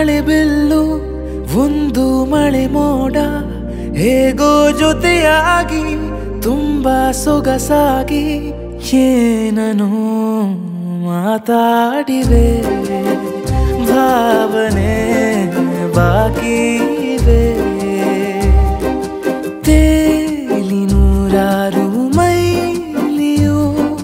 ಮಳೆ ಬಿಲ್ಲು ಒಂದು ಮಳೆ ಮೋಡ ಹೇಗೋ ಜೊತೆಯಾಗಿ ತುಂಬಾ ಸೊಗಸಾಗಿ ಏನನು ಮಾತಾಡಿವೆ ಭಾವನೆ ಬಾಕಿ ಇವೆ ತೇಲಿ ನೂರಾರು ಮೈಲಿಯು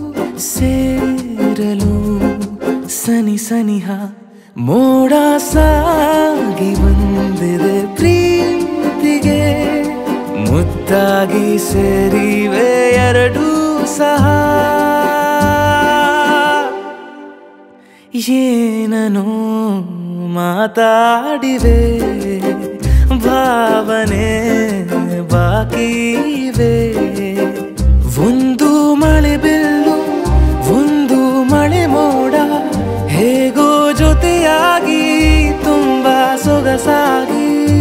ಸೇರಲು ಸನಿ ಸನಿಹ ಮೋಡ ಸಾಗಿ ಬಂದಿದೆ ಪ್ರೀತಿಗೆ ಮುತ್ತಾಗಿ ಸೇರಿವೆ ಎರಡೂ ಸಹ ಏನನು ಮಾತಾಡಿವೆ ಭಾವನೆ ಬಾಕಿ ಇವೆ ಒಂದು ಮಳೆ ಬಿಲ್ಲು ಒಂದು ಮಳೆ ಮೋಡ ಹೇಗೋ ಜೊತೆಯಾಗಿ ತುಂಬಾ ಸೊಗಸಾಗಿ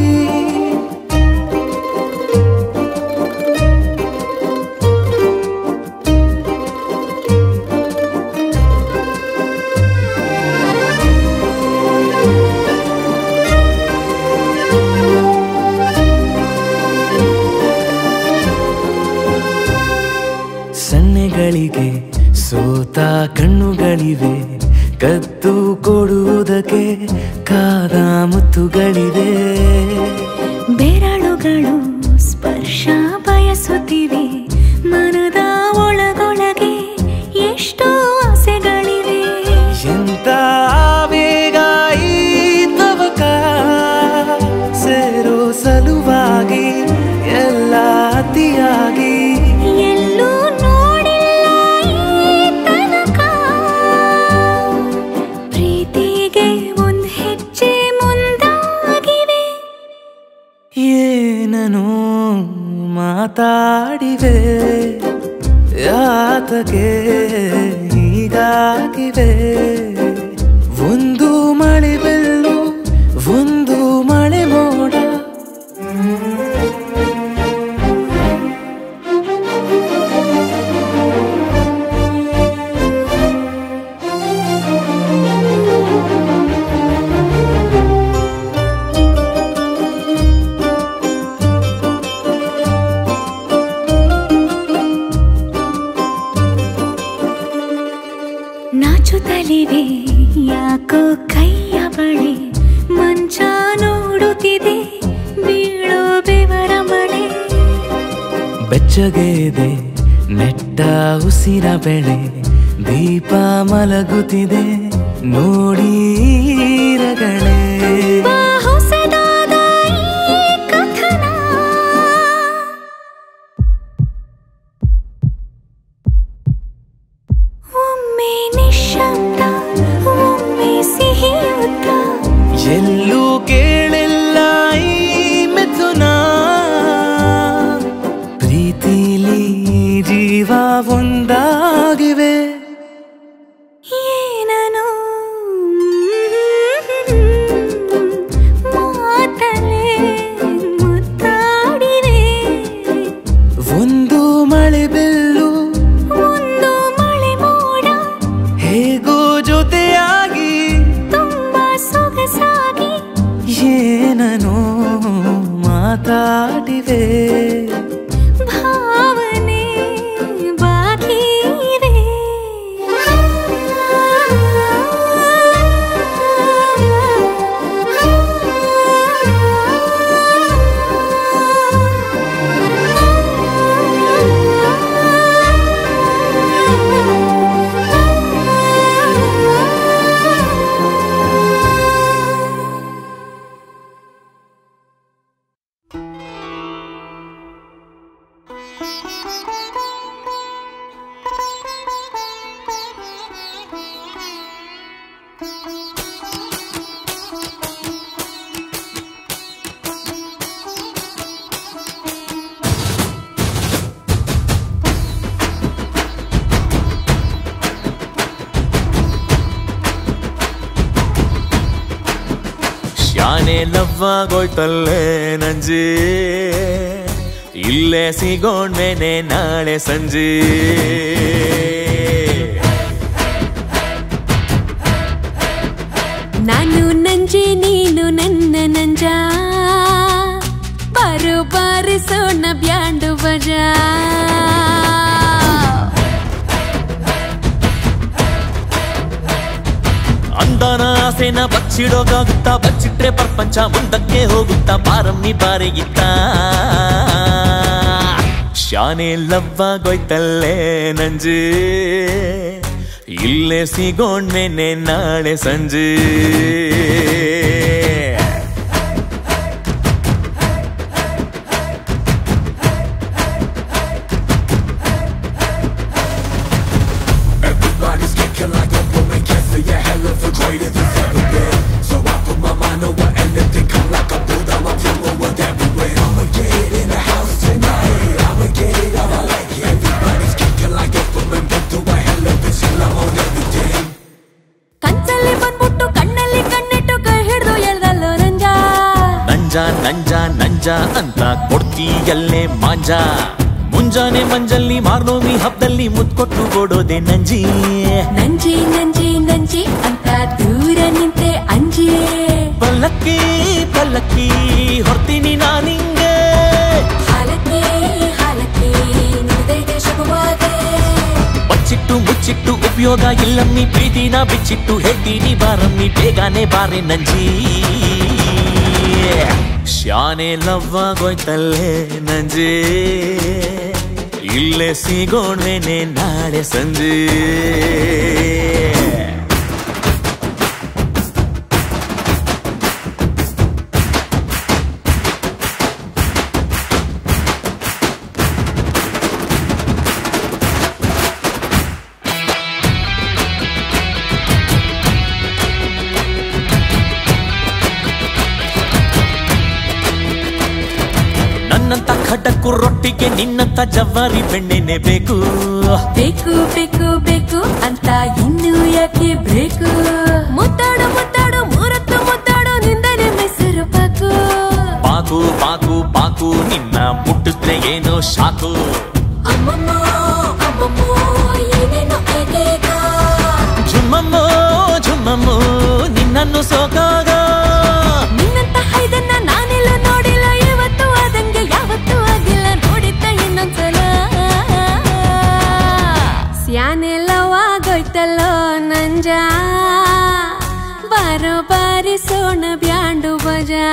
ಸನ್ನೆಗಳಿಗೆ ಸೋತ ಕಣ್ಣುಗಳಿವೆ ಕದ್ದು ಕೊಡುವುದಕ್ಕೆ ಕಾದ ಮುತ್ತುಗಳಿವೆ ಬೆರಳುಗಳು ಸ್ಪರ್ಶ ಬಯಸುತ್ತಿವೆ ಮನದ ಒಳಗೊಳಗೆ ಎಷ್ಟೋ ಆಸೆಗಳಿವೆ ಎಂತ ಬೇಗ ಈ ತವಕ ಸೇರೋ ಸಲುವಾಗಿ ಎಲ್ಲ ಅತಿಯಾಗಿ ಎಲ್ಲೂ ನೋಡಿಲ್ಲ ಈ ತನಕ ಪ್ರೀತಿಗೆ ಒಂದ್ ಹೆಜ್ಜೆ ಮುಂದಾಗಿವೆ ಏನನು ಮಾತಾಡಿವೆ ಯಾತಕ್ಕೆ ಹೀಗಾಗಿವೆ ಒಂದು ಮಳೆ ಬೆಲ್ಲು ಒಂದು ಮಳೆ ಮೋಡ ನಾಚುತ್ತಲಿವೆ ಯಾಕೋ ಕೈಯ ಬಳೆ ಮಂಚ ನೋಡುತ್ತಿದೆ ಬೀಳೋ ಬೆವರ ಮಳೆ ಬೆಚ್ಚಗೆದೆ ನೆಟ್ಟ ಉಸಿರ ಬೆಳೆ ದೀಪ ಮಲಗುತ್ತಿದೆ ನೋಡೀರಗಳೇ ಬಾ ಹೊಸದಾದ ಈ ಕಥನ ಒಮ್ಮೆ ನಿಶಬ್ದ ಒಮ್ಮೆ ಸಿಹಿಯುತ್ತ ಎಲ್ಲೂ ಕೇಳಿಲ್ಲ ಈ ಮಿಥುನ ಪ್ರೀತಿಲಿ ಜೀವ ಒಂದಾಗಿವೆ ಏನನು ಮಾತಲೆ ಮುತ್ತಾಡಿವೆ ಒಂದು ಮಳೆ ಬೆಲ್ಲು ಒಂದು ಮಳೆ ಮೋಡ ಹೇಗೋ ಜೊತೆಯಾಗಿ ತುಂಬಾ ಸೊಗಸಾಗಿ ಏನನೋ ಮಾತಾಡಿವೆ ಭಾವನೆ ಬಾಕಿ ಇವೆ ಶಾನೆ ಲವ್ವಾಗೋಯ್ತಲ್ಲೇ ನಂಜಿ ಇಲ್ಲೇ ಸಿಗೋಣ್ಮೇನೆ ನಾಳೆ ಸಂಜೆ ನಾನು ನಂಜಿ ನೀನು ಆಸೆನ ಬಚ್ಚಿಡೋಕಾಗುತ್ತಾ ಬಚ್ಚಿಟ್ರೆ ಪ್ರಪಂಚ ಮುಂದಕ್ಕೆ ಹೋಗುತ್ತಾ ಬಾರಮ್ಮಿ ಬಾರಿಗಿತ್ತ ಶಾನೆ ಲವ್ವಾಗೋಯ್ತಲ್ಲೇ ನಂಜೆ ಇಲ್ಲೇ ಸಿಗೋಣ್ಮೇನೆ ನಾಳೆ ಸಂಜೆ Everybody's kicking like a woman, can't say a hell of a greater than ever been. So I put my mind over anything, come like a bull down my pillow with everywhere. I'ma get it in the house tonight. I'ma get it how I like it. Everybody's kicking like a woman, been through a hell of a shit. I'm on everything. ಕನ್ಸಲ್ಲಿ ಬಂದ್ಬಿಟ್ಟು ಕಣ್ಣಲ್ಲಿ ಕಣ್ಣಿಟ್ಟು ಕೈ ಹಿಡ್ದು ಎಳ್ದಲ್ಲೋ ನಂಜ ನಂಜ ನಂಜ ನಂಜ ಅಂತ ಕೊಡ್ತೀಯಲ್ಲೇ ಮಾಂಜ ಮುಂಜಾನೆ ಮಂಜಲ್ಲಿ ಮಾರ್ನೋಮಿ ಹಬ್ಬದಲ್ಲಿ ಮುತ್ಕೊಟ್ಟು ಕೊಡೋದೆ ನಂಜಿ ನಂಜಿ ನಂಜಿ ನಂಜಿ ಅಂತ ದೂರ ನಿಂತೆ ಅಂಜಿ ಪಲ್ಲಕ್ಕಿ ಪಲ್ಲಕ್ಕಿ ಹೊರ್ತೀನಿ ನಾನಿಂಗೆ ಹಾಲಕ್ಕೆ ಹಾಲಕ್ಕೆ ನಿಂದೈತೆ ಶುಭವಾಗೆ ಬಚ್ಚಿಟ್ಟು ಮುಚ್ಚಿಟ್ಟು ಉಪಯೋಗ ಇಲ್ಲಮ್ಮಿ ಪ್ರೀತಿನ ಬಿಚ್ಚಿಟ್ಟು ಹೇಳ್ತೀನಿ ಬಾರಮ್ಮಿ ಬೇಗನೆ ಬಾರೆ ನಂಜಿ ಶಾನೆ ಲವ್ವಾಗೋಯ್ತಲ್ಲೇ ನಂಜಿ ಇಲ್ಲೇ ಸಿಗೋಣ್ವೇನೆ ನಾಳೆ ಸಂಜೆ ನನ್ನಂತ ಖಡಕ್ಕು ರೊಟ್ಟಿಗೆ ನಿನ್ನಂತ ಜವಾರಿ ಬೆಣ್ಣೆನೆ ಬೇಕು ಬೇಕು ಬೇಕು ಬೇಕು ಅಂತ ಇನ್ನು ಯಾಕೆ ಬೇಕು ಮುದ್ದಾಡು ಮುದ್ದಾಡು ಮೂರತ್ತು ಮುದ್ದಾಡು ನಿಂದನೆ ಮೈಸೂರು ಪಾಕು ಪಾಕು ಪಾಕು ಪಾಕು ನಿನ್ನ ಮುಟ್ಟಿದ್ರೆ ಏನೋ ಶಾಕು ಅಮ್ಮಮ್ಮ ಅಮ್ಮಮ್ಮ ಏನೇನೋ ಏನೇಗ ಜುಮ್ಮಮ್ಮೋ ಜುಮ್ಮಮ್ಮೋ ನಿನ್ನನ್ನು ಸೋಕಾಗ ನಿನ್ನಂತ ಹೈದನ್ನ ನಾನೆಲ್ಲ ನೋಡಿಲ್ಲ ಇವತ್ತು ಆದಂಗೆ ಯಾವತ್ತೂ ಆಗಿಲ್ಲ ನೋಡಿದ್ದ ಇನ್ನೊಂದ್ಸಲ ಸ್ಯಾನೆಲ್ಲವಾಗೋಯ್ತಲ್ಲೋ ನಂಜ ಬಾರೋ ಬಾರಿಸೋಣ ಬ್ಯಾಂಡು ಬಜಾ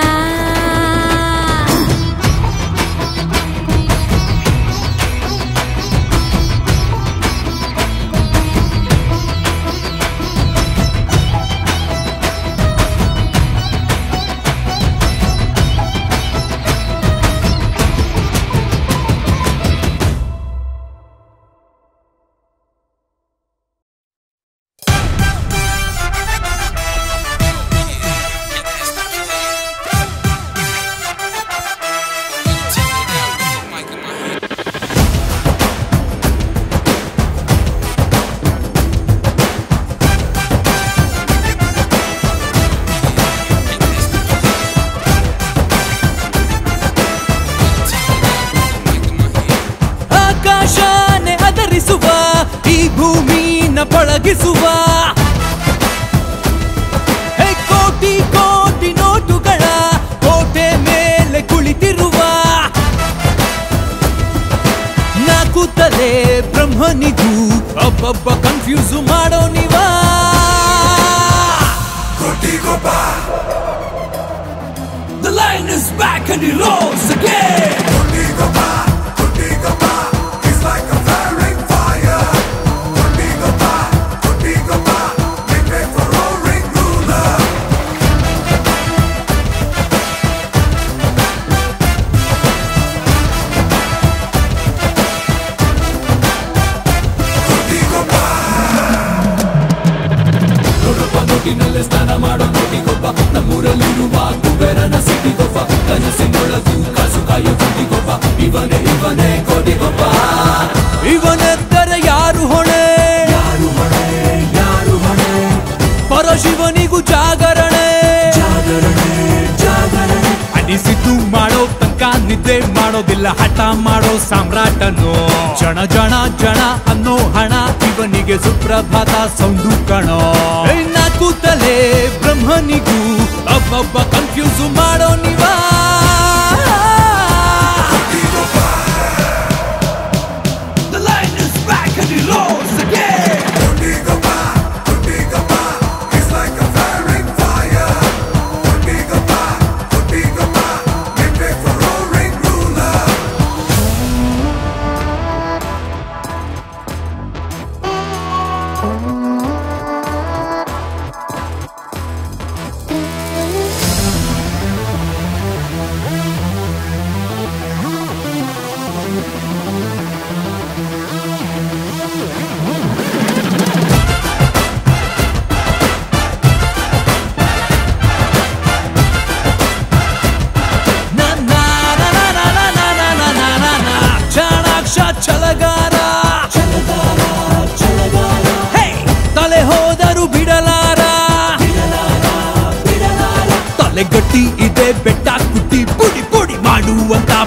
ಆಕಾಶನೆ ಅದರಿಸುವ ಈ ಭೂಮಿನ ಪಳಗಿಸುವ ಹೇ ಕೋಟಿ ಕೋಟಿ ನೋಟುಗಳ ಕೋಟೆ ಮೇಲೆ ಕುಳಿತಿರುವ ನಾಲ್ಕು ತಲೆ ಬ್ರಹ್ಮನಿಗೂ ಒಬ್ಬೊಬ್ಬ ಕನ್ಫ್ಯೂಸ್ ಮಾಡೋ ನೀವಾ The lion is back and he roars again. ಇವನೆದ್ದರೆ ಯಾರು ಹೊಣೆ ಪರಶಿವನಿಗೂ ಜಾಗರಣೆ ಅನಿಸಿದ್ದು ಮಾಡೋ ತನಕ ನಿದ್ದೆ ಮಾಡೋದಿಲ್ಲ ಹಠ ಮಾಡೋ ಸಾಮ್ರಾಟನು ಜನ ಜನ ಜನ ಅನ್ನೋ ಹಣ ಇವನಿಗೆ ಸುಪ್ರಭಾತ ಸೌಂಡು ಕಣೋ ಏ, ನಾಲ್ಕು ತಲೆ ಬ್ರಹ್ಮನಿಗೂ ಒಬ್ಬೊಬ್ಬ ಕನ್ಫ್ಯೂಸ್ ಮಾಡೋ ನೀವಾ The lion is back and he roars again.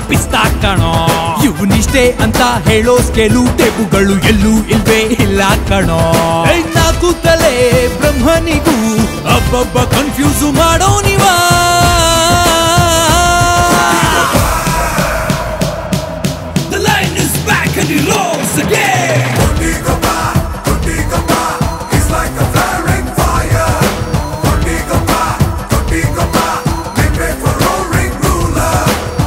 ಪಿಸ್ತಾ ಕಣೋ ಇವನಿಷ್ಟೇ ಅಂತ ಹೇಳೋ ಸ್ಕೇಲು ಟೇಬುಗಳು ಎಲ್ಲೂ ಇಲ್ವೇ ಇಲ್ಲ ಕಣೋ ಏ, ನಾಲ್ಕು ತಲೆ ಬ್ರಹ್ಮನಿಗೂ ಅಬ್ಬಬ್ಬ ಕನ್ಫ್ಯೂಸ್ ಮಾಡೋ ನೀವಾ The line is back and he rolls again. He's like a flaring fire. Kondigama, Kondigama, make way for roaring ruler.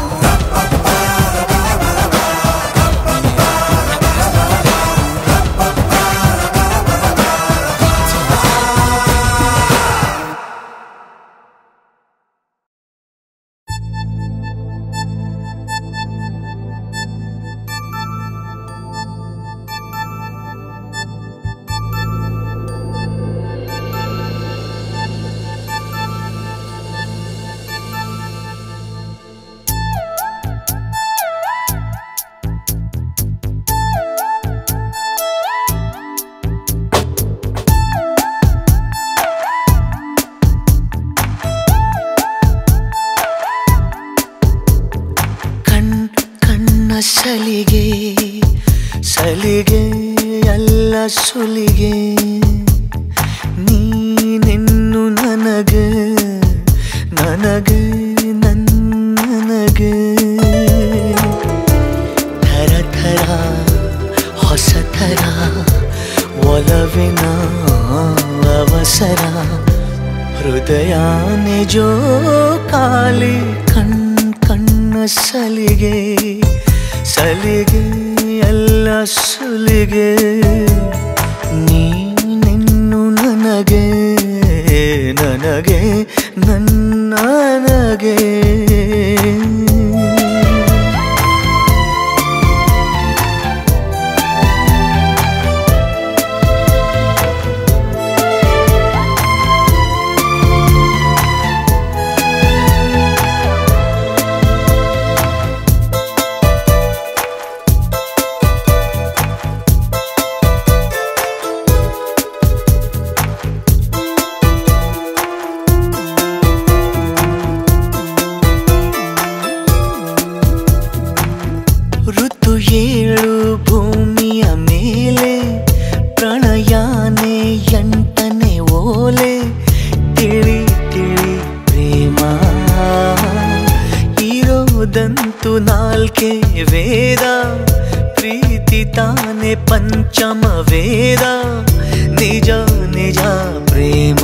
ಕಣ್ ಕಣ್ಣ ಸಲಿಗೆ ಸಲಿಗೆ ಎಲ್ಲ ಸುಲಿಗೆ ನೀನೆನ್ನು ನನಗೆ ನನಗೆ ನನ್ನನಗೆ ಥರ ಥರ ಹೊಸ ಥರ ಒಲವಿನ ಅವಸರ ಹೃದಯ ನಿಜೋ ಕಾಲಿ ಕಣ್ ಕಣ್ಣ ಸಲಿಗೆ ಸಲಿಗೆ ಎಲ್ಲ ಸುಲಿಗೆ ನೀನೆನ್ನು ನನಗೆ ನನಗೆ ನನ್ನನಗೆ ಋತು ಏಳು ಭೂಮಿಯ ಮೇಲೆ ಪ್ರಣಯಾನೆ ಎಂಟನೆ ಓಲೆ ತಿಳಿ ತಿಳಿ ಪ್ರೇಮ ಇರೋದಂತೂ ನಾಲ್ಕೆ ವೇದ ಪ್ರೀತಿ ತಾನೆ ಪಂಚಮ ವೇದ ನಿಜ ನಿಜ ಪ್ರೇಮ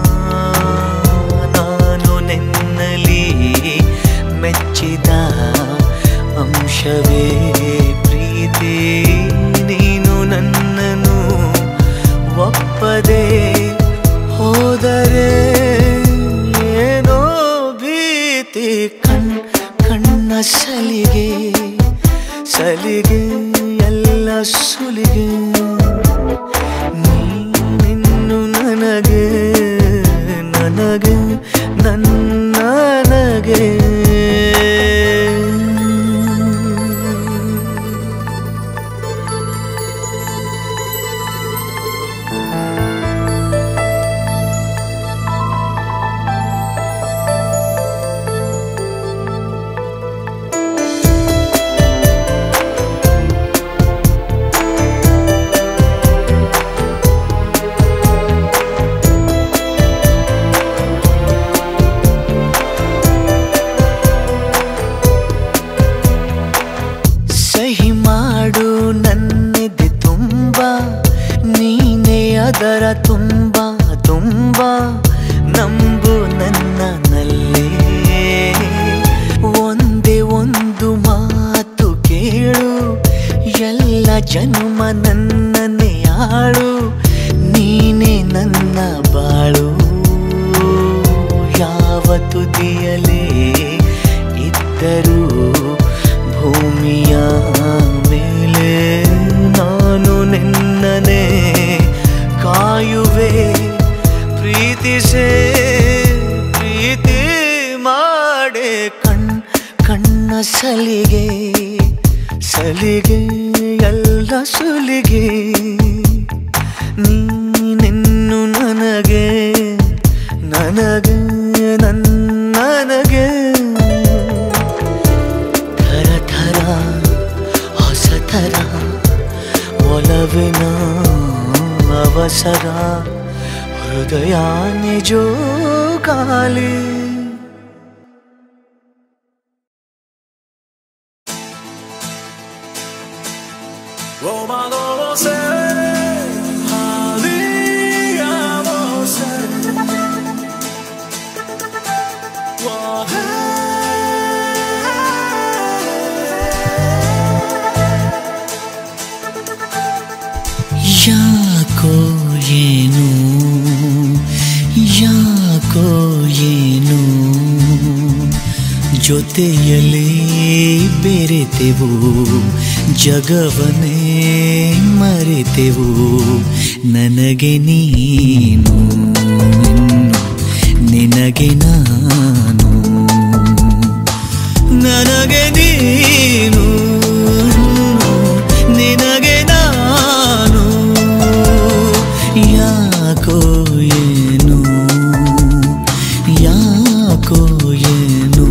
ನಾನು ನೆನ್ನಲಿ ಮೆಚ್ಚಿದ ಅಂಶವೇ ಪ್ರೀತಿ ನೀನು ನನ್ನನ್ನು ಒಪ್ಪದೆ ಹೋದರೆ ಏನೋ ಭೀತಿ ಕಣ್ ಕಣ್ಣ ಸಲಿಗೆ ಸಲಿಗೆ ಎಲ್ಲ ಸುಲಿಗೆ ನೀನಿನ್ನು ನನಗೆ ನನಗೆ ನನ್ನನಗೆ ಸಹಿ ಮಾಡು ನನ್ನೆದೆ ತುಂಬ ನೀನೇ ಅದರ ತುಂಬ ತುಂಬ ನಂಬು ನನ್ನಲ್ಲೇ ಒಂದೇ ಒಂದು ಮಾತು ಕೇಳು ಎಲ್ಲ ಜನ್ಮ ನನ್ನನ್ನೇ ಆಳು ನೀನೇ ನನ್ನ ಬಾಳು ಯಾವ ತುದಿಯಲೇ ಇದ್ದರೂ ಭೂಮಿಯ ಮೇಲೆ ನಾನು ನಿನ್ನನೆ ಕಾಯುವೆ ಪ್ರೀತಿಸೇ ಪ್ರೀತಿ ಮಾಡೆ ಕಣ್ ಕಣ್ಣ ಸಲಿಗೆ ಸಲಿಗೆ ಎಲ್ಲ ಸುಲಿಗೆ ನೀನೆನ್ನು ನನಗೆ ನನಗೆ ನನ್ನನಗೆ ಥರ ಒಲವಿನ ಅವಸರ ಹೃದಯ ನಿಜೋ ಖಾಲಿ Roma no lo sé, haríamos ser. ಯಾಕೋ ಏನು ಯಾಕೋ ಏನು ಜೊತೆಯಲ್ಲೇ ಬೆರೆತೆವು ಜಗವನ್ನೇ ಮರೆತೆವು ನನಗೆ ನೀನು ಇನ್ನು ನಿನಗೆ ನಾನು ನನಗೆ ನೀನು ನಿನಗೆ ನಾನು ಯಾಕೋ ಏನು ಯಾಕೋ ಏನು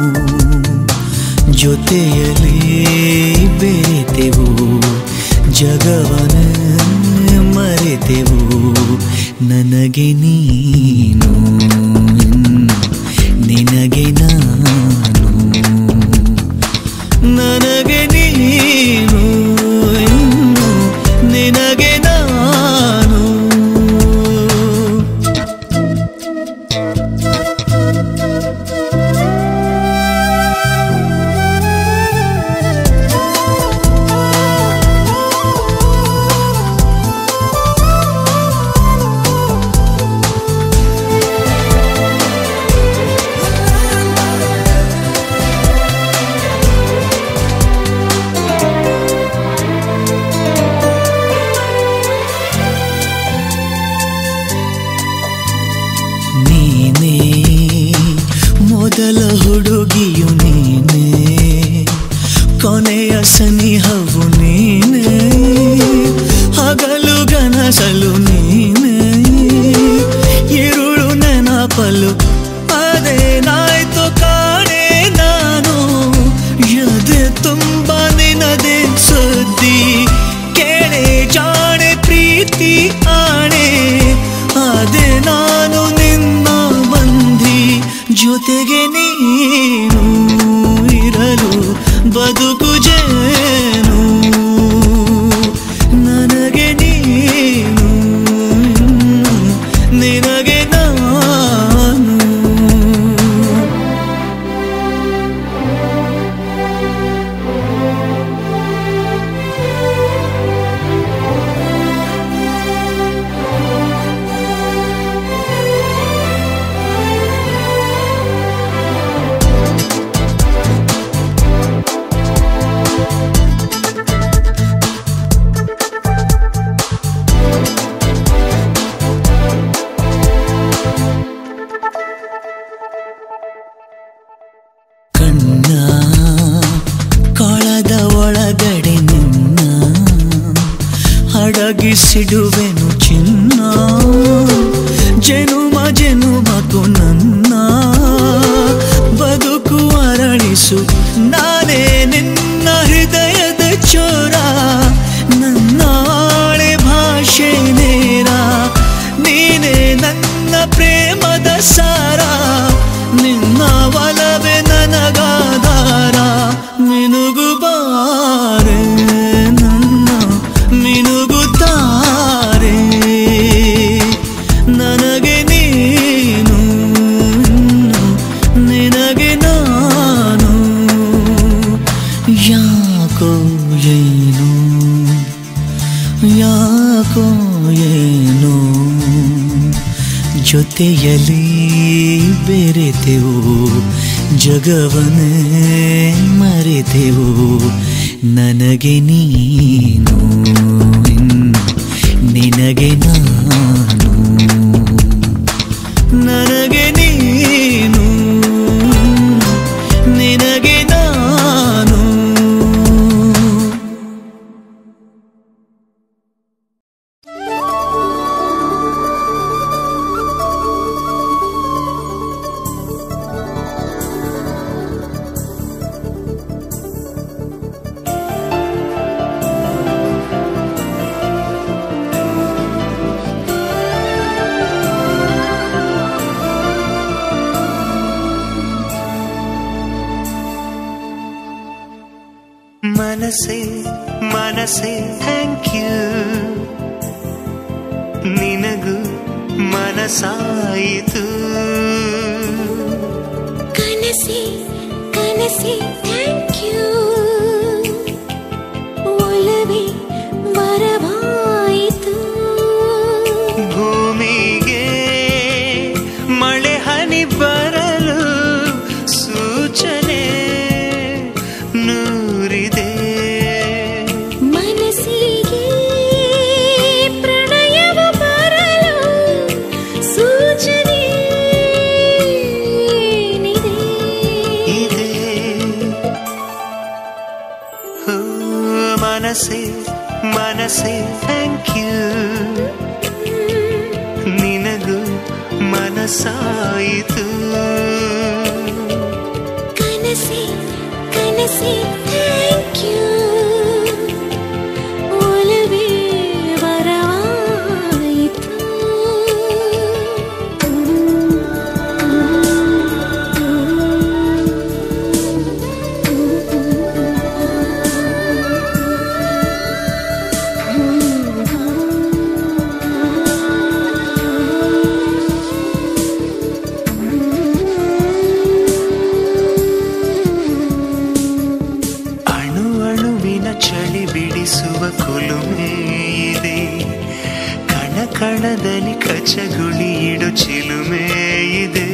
ಜೊತೆಯಲ್ಲಿ ಬೆರೆತೆವು ಜಗವನ ಮರೆತೆವು ನನಗೆ ನೀನು ಇನ್ನು ನಿನಗೆ ನಾನು ನನಗೆ ನೀನು ಇನ್ನು ನಿನಗೆ ನಾನು ನೀನೇ ಮೊದಲ ಹುಡುಗಿಯು ನೀನೇ ಕೊನೆಯ ಸನಿಹವು ನೀನೇ ಹಗಲು ಗನಸಲು ನೀನೇ ಇರುಳು ನೆನಪಲು ಅದೇನಾಯ್ತು ಕಾಣೆ ನಾನು ಎದೆ ತುಂಬ ನಿನದೆ ಸುದ್ದಿ ಕೇಳೆ ಜಾಣೆ ಪ್ರೀತಿ ಆಣೆ ಅದೇ ನಾನು ನಿನ್ನ ಬಂದಿ ಜೊತೆಗೆ ನೀನು ಇರಲು ಬದುಕು ಜೇನು ನನಗೆ ನೀನು ನಿನಗೆ ನಾನು ಕಣ್ಣ ಕೊಳದ ಒಳಗಡೆ ನಿನ್ನ ಅಡಗಿಸಿಡುವೆನು ಚಿನ್ನ ಜನುಮ ಜನುಮಕು ನನ್ನ ಬದುಕು ಅರಳಿಸು ನಾನೇ ನಿನ್ನ ಹೃದಯದ ಚೋರ ನನ್ನ ಆಳೆ ಭಾಷೆ ನೇರ ನೀನೇ ನನ್ನ ಪ್ರೇಮದ ಸಾರ ನಿನ್ನ ಒಲವೇ ನನಗಾಧಾರ ಮಿನುಗು ಬಾರೆ ನನ್ನ ಮಿನುಗುತ್ತಾರೆ ನನಗೆ ನೀನು ಇನ್ನು ನಿನಗೆ ನಾನು ಯಾಕೋ ಏನು ಯಾಕೋ ಏನು ಜೊತೆಯಲ್ಲಿ ಬೆರೆತೆವು ಜಗವನ್ನೇ ಮರೆತೆವು ನನಗೆ ನೀನು ಇನ್ನು ನಿನಗೆ ನಾನು ನನಗೆ ನೀನು ನಿನಗೆ ನಾನು Roma ಮನಸ್ಸೇ ಮನಸ್ಸೇ ಥ್ಯಾಂಕ್ ಯು ನಿನಗೂ ಮನಸ್ಸಾಯಿತು ಕನಸೆ ಕನಸೆ ಥ್ಯಾಂಕ್ ಯು ಒಲವೇ ವರವಾಯಿತು ಭೂಮಿಗೆ ಮಳೆ ಹನಿ ಬರಲು ಸೂಚನೆ ನೂರಿದೆ ಮನಸ್ಸಿಗೆ ಪ್ರಣಯವ ಬರಲು ಸೂಚನೆ ಏನಿದೆ? ಇದೆ ಓ, ಮನಸ್ಸೇ ಮನಸ್ಸೇ ಥ್ಯಾಂಕ್ ಯು ನಿನಗೂ ಮನಸ್ಸಾಯಿತು ಕನಸೆ ಕನಸೆ ಥ್ಯಾಂಕ್ ಯು ಒಲವೇ ವರವಾಯಿತು ಅಣು ಅಣುವಿನ ಚಳಿ ಬಿಡಿಸುವ ಕುಲುಮೆ ಇದೆ ಕಣ ಕಣದಲ್ಲಿ ಕಚಗುಳಿ ಇಡು ಚಿಲುಮೆ ಇದೆ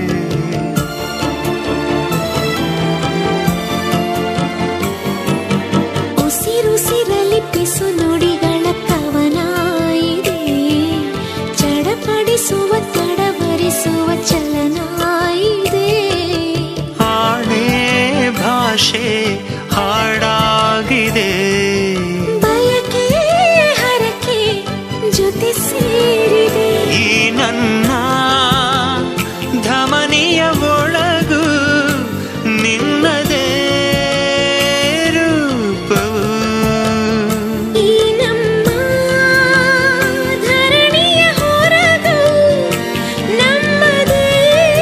ಉಸಿರುಸಿರಲಿ ಪಿಸು ನುಡಿಗಳ ಕವನ ಇದೆ ಚಡಪಡಿಸುವ ತಡವರಿಸುವ ಚಲನ ಇದೆ ಆಣೆ ಭಾಷೆ ಹಾಡಾಗಿದೆ ಬಯಕೆ ಹರಕೆ ಜೊತೆ ಸೇರಿದೆ ಈ ನನ್ನ ಧಮನಿಯ ಒಳಗು ನಿನ್ನದೇ ರೂಪವು ಈ ನಮ್ಮ ಧರಣಿಯ ಹೊರಗು ನಮ್ಮದೇ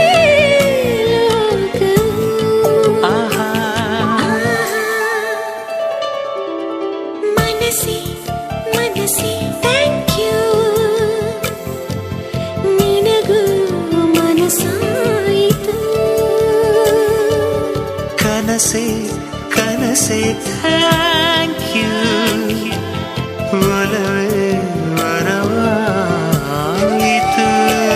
ಲೋಕವು ಆಹಾ ಮನಸ್ಸೇ ಮನಸ್ಸೇ ಥ್ಯಾಂಕ್ ಯು ನಿನಗೂ ಮನಸ್ಸಾಯಿತು ಕನಸೆ ಕನಸೆ ಥ್ಯಾಂಕ್ ಯು ಒಲವೇ ವರವಾಯಿತು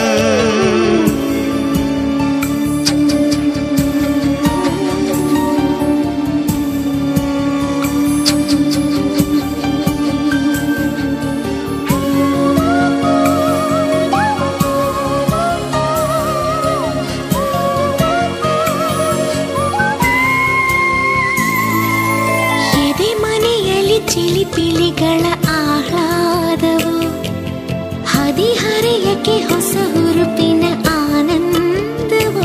ಎದೆ ಮನೆಯಲ್ಲಿ ಚಿಲಿಪಿಲಿಗಳ ಆಹ್ಲಾದವು ಹದಿಹರೆಯಕ್ಕೆ ಹೊಸ ಹುರುಪಿನ ಆನಂದವು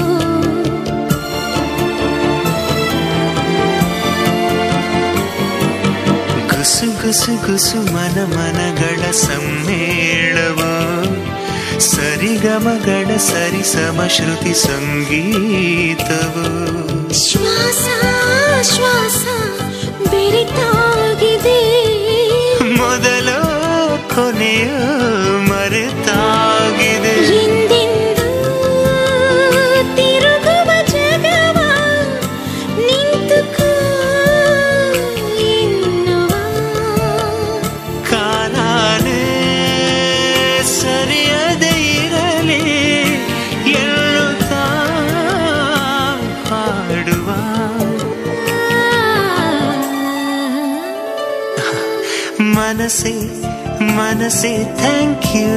ಗುಸು ಗುಸು ಗುಸು ಮನ ಮನಗಳ ಸಮ್ಮೇಳವ ಸರಿಗಮಗಳ ಸರಿಸಮ ಶ್ರುತಿ ಸಂಗೀತವು ಶ್ವಾಸ ಶ್ವಾಸ ಬೆರಿತಾಗಿದೆ ಮೊದಲು ಕೊನೆಯು ಮರೆತಾಗಿದೆ ಎಂದೆಂದೂ ತಿರುಗುವ ಜಗವ ನಿಂತುಕೋ ಎನ್ನುವ ಕಾಲಾನೇ ಸರಿಯದೆ ಇರಲಿ ಎನ್ನುತ್ತಾ ಹಾಡುವ ಮನಸ್ಸೇ ಮನಸ್ಸೇ ಥ್ಯಾಂಕ್ ಯು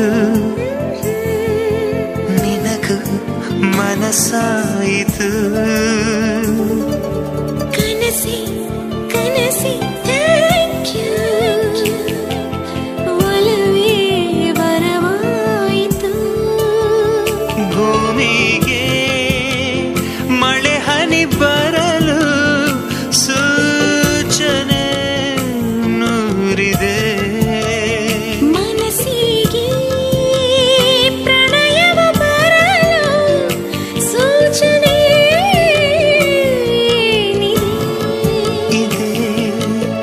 ನಿನಗೂ ಮನಸ್ಸಾಯಿತು ಕನಸೆ ಕನಸೆ ಥ್ಯಾಂಕ್ ಯು ಒಲವೇ ವರವಾಯಿತು ಭೂಮಿಗೆ ಮಳೆ ಹನಿ ಬರಲು ಸೂಚನೆ ನೂರಿದೆ ಮನಸ್ಸಿಗೆ ಪ್ರಣಯವ ಬರಲು ಸೂಚನೆ ಏನಿದೆ? ಇದೆ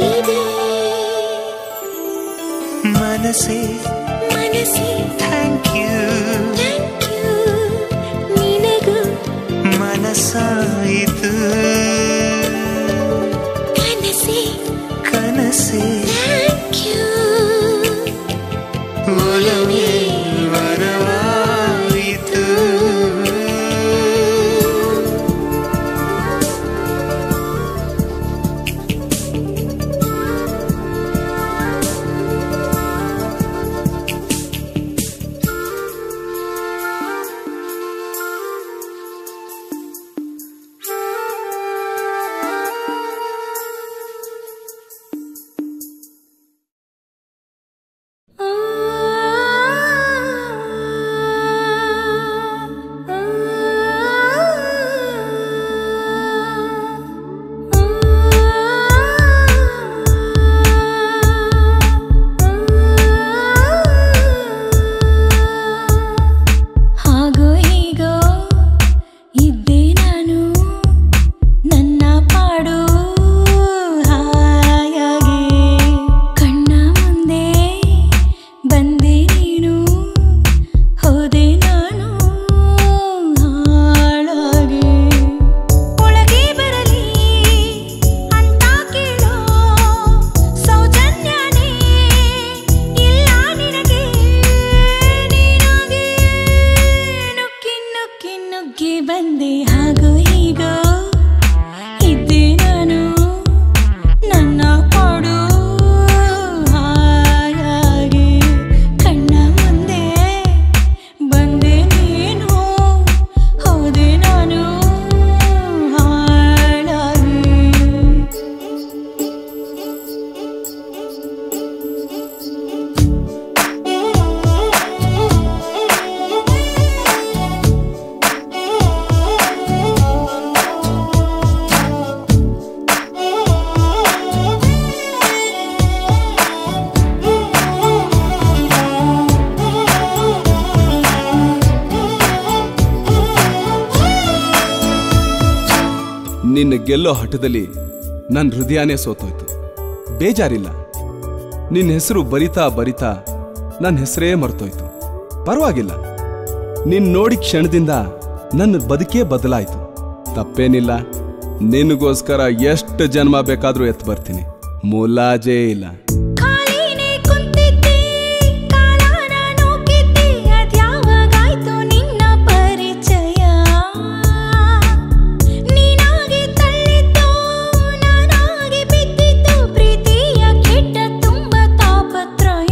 ಮನಸ್ಸೇ ಮನಸ್ಸೇ ಥ್ಯಾಂಕ್ ಯು ಥ್ಯಾಂಕ್ ಯು ನಿನಗೂ ಮನಸ್ಸಾಯಿತು ಕನಸೇ ಕನಸೇ ಥ್ಯಾಂಕ್ ಯು ಒಲವೇ ವರವಾಯಿತು ಹಾಗೋ ಹೀಗೋ ಇದ್ದೆ ನಾನು ನನ್ನ ಪಾಡು ಹಾಯಾಗಿ ಕಣ್ಣ ಮುಂದೆ ಬಂದೆ ನೀನು ಹೋದೆ ನಾನು ಹಾಳಾಗಿ ಒಳಗೆ ಬರಲಿ ಅಂತ ಕೇಳೋ ಸೌಜನ್ಯನೇ ಇಲ್ಲ ನಿನಗೆ ನೀನಾಗಿ ನುಗ್ಗಿ ನುಗ್ಗಿ ನುಗ್ಗಿ ಬಂದೆ ಹಾಗೋ ಹೀಗೋ ಇದ್ದೆ ನಾನು ನನ್ನ ಪಾಡು ಹಾಯಾಗಿ ಕಣ್ಣ ಮುಂದೆ ಬಂದೆ ನೀನು ಹೋದೆ ನಾನು ಹಾಳಾಗಿ ನಿನ್ನ ಗೆಲ್ಲೋ ಹಠದಲ್ಲಿ ನನ್ನ ಹೃದಯನೇ ಸೋತೋಯ್ತು ಬೇಜಾರಿಲ್ಲ ನಿನ್ನ ಹೆಸರು ಬರಿತಾ ಬರಿತಾ ನನ್ನ ಹೆಸರೇ ಮರ್ತೋಯ್ತು ಪರವಾಗಿಲ್ಲ ನಿನ್ ನೋಡಿ ಕ್ಷಣದಿಂದ ನನ್ನ ಬದುಕೇ ಬದಲಾಯ್ತು ತಪ್ಪೇನಿಲ್ಲ ನಿನಗೋಸ್ಕರ ಎಷ್ಟು ಜನ್ಮ ಬೇಕಾದ್ರೂ ಎತ್ತು ಬರ್ತೀನಿ ಮುಲಾಜೇ ಇಲ್ಲ ಖಾಲಿನೇ ಕುಂತಿದ್ದೆ ಕಾಲಾನ ನೂಕಿದ್ದೆ ಅದ್ಯಾವಾಗಾಯ್ತು ನಿನ್ನ ಪರಿಚಯ ನೀನಾಗಿ ತಳ್ಳಿದ್ದು ನಾನಾಗಿ ಬಿದ್ದಿದ್ದು ಪ್ರೀತಿಯ ಕೆಟ್ಟ ತುಂಬ ತಾಪತ್ರಯ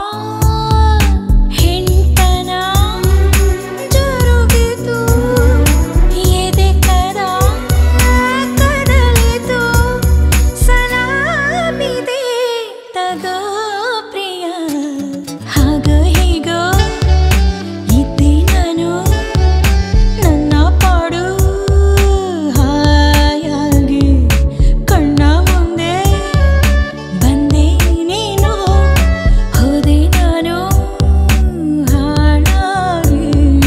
ಹೆಂಡತನ ಜರುಗಿತು ಎದೆ ಕರ ಕದಲಿತು ಸಲಾಮಿದೆ ತಗೋ ಪ್ರಿಯ ಹಾಗೋ ಹೀಗೋ ಇದ್ದೆ ನಾನು ನನ್ನ ಪಾಡು ಹಾಯಾಗಿ ಕಣ್ಣ ಮುಂದೆ ಬಂದೆ ನೀನು ಹೋದೆ ನಾನು ಹಾಳಾಗಿ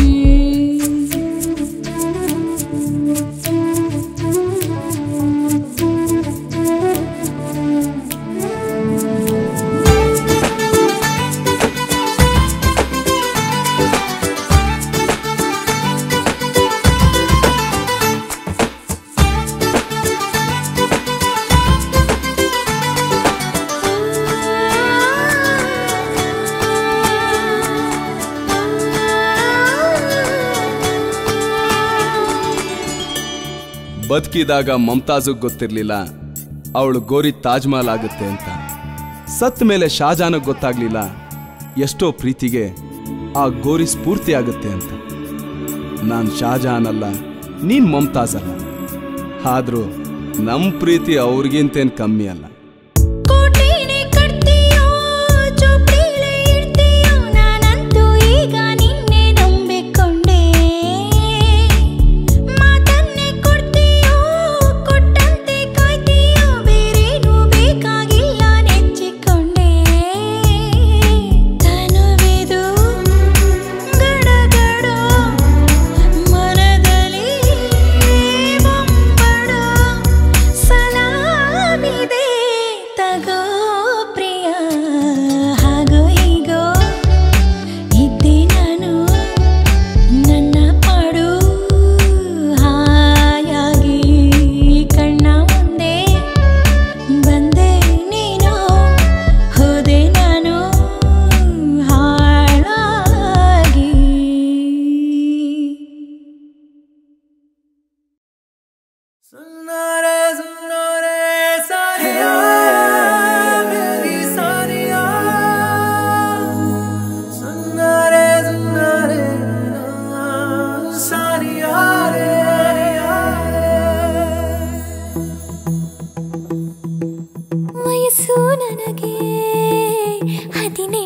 ಬದುಕಿದಾಗ ಮಮತಾಜಗ್ ಗೊತ್ತಿರ್ಲಿಲ್ಲ ಅವಳು ಗೋರಿ ತಾಜ್ ಮಹಲ್ ಆಗುತ್ತೆ ಅಂತ ಸತ್ ಮೇಲೆ ಶಾಜಾನಗ್ ಗೊತ್ತಾಗ್ಲಿಲ್ಲ ಎಷ್ಟೋ ಪ್ರೀತಿಗೆ ಆ ಗೋರಿ ಸ್ಫೂರ್ತಿ ಆಗುತ್ತೆ ಅಂತ ನಾನ್ ಶಾಜಹಾನ್ ಅಲ್ಲ ನೀನ್ ಮಮತಾಜ್ ಅಲ್ಲ ಆದ್ರೂ ನಮ್ ಪ್ರೀತಿ ಅವ್ರಿಗಿಂತೇನ್ ಕಮ್ಮಿ ಅಲ್ಲ ಕೋಟೆನೇ ಕಟ್ತೀಯೋ ಚೋಪ್ಡಿಲೇ ಇಡ್ತೀಯೋ ನಾನಂತೂ ಈಗ ನಿನ್ನೆ ನಂಬಿಕೊಂಡೆ ಮಾತನ್ನೇ ಕೊಡ್ತೀಯೋ ಕೊಟ್ಟಂತೆ ಕಾಯ್ತೀಯೋ ಬೇರೇನು ಬೇಕಾಗಿಲ್ಲ ನೆಚ್ಚಿಕೊಂಡೆ ತನುವಿದು ಗಡಗಡ ಮನದಲ್ಲಿ ಬೊಂಬಡ ಸಲಾಮಿದೆ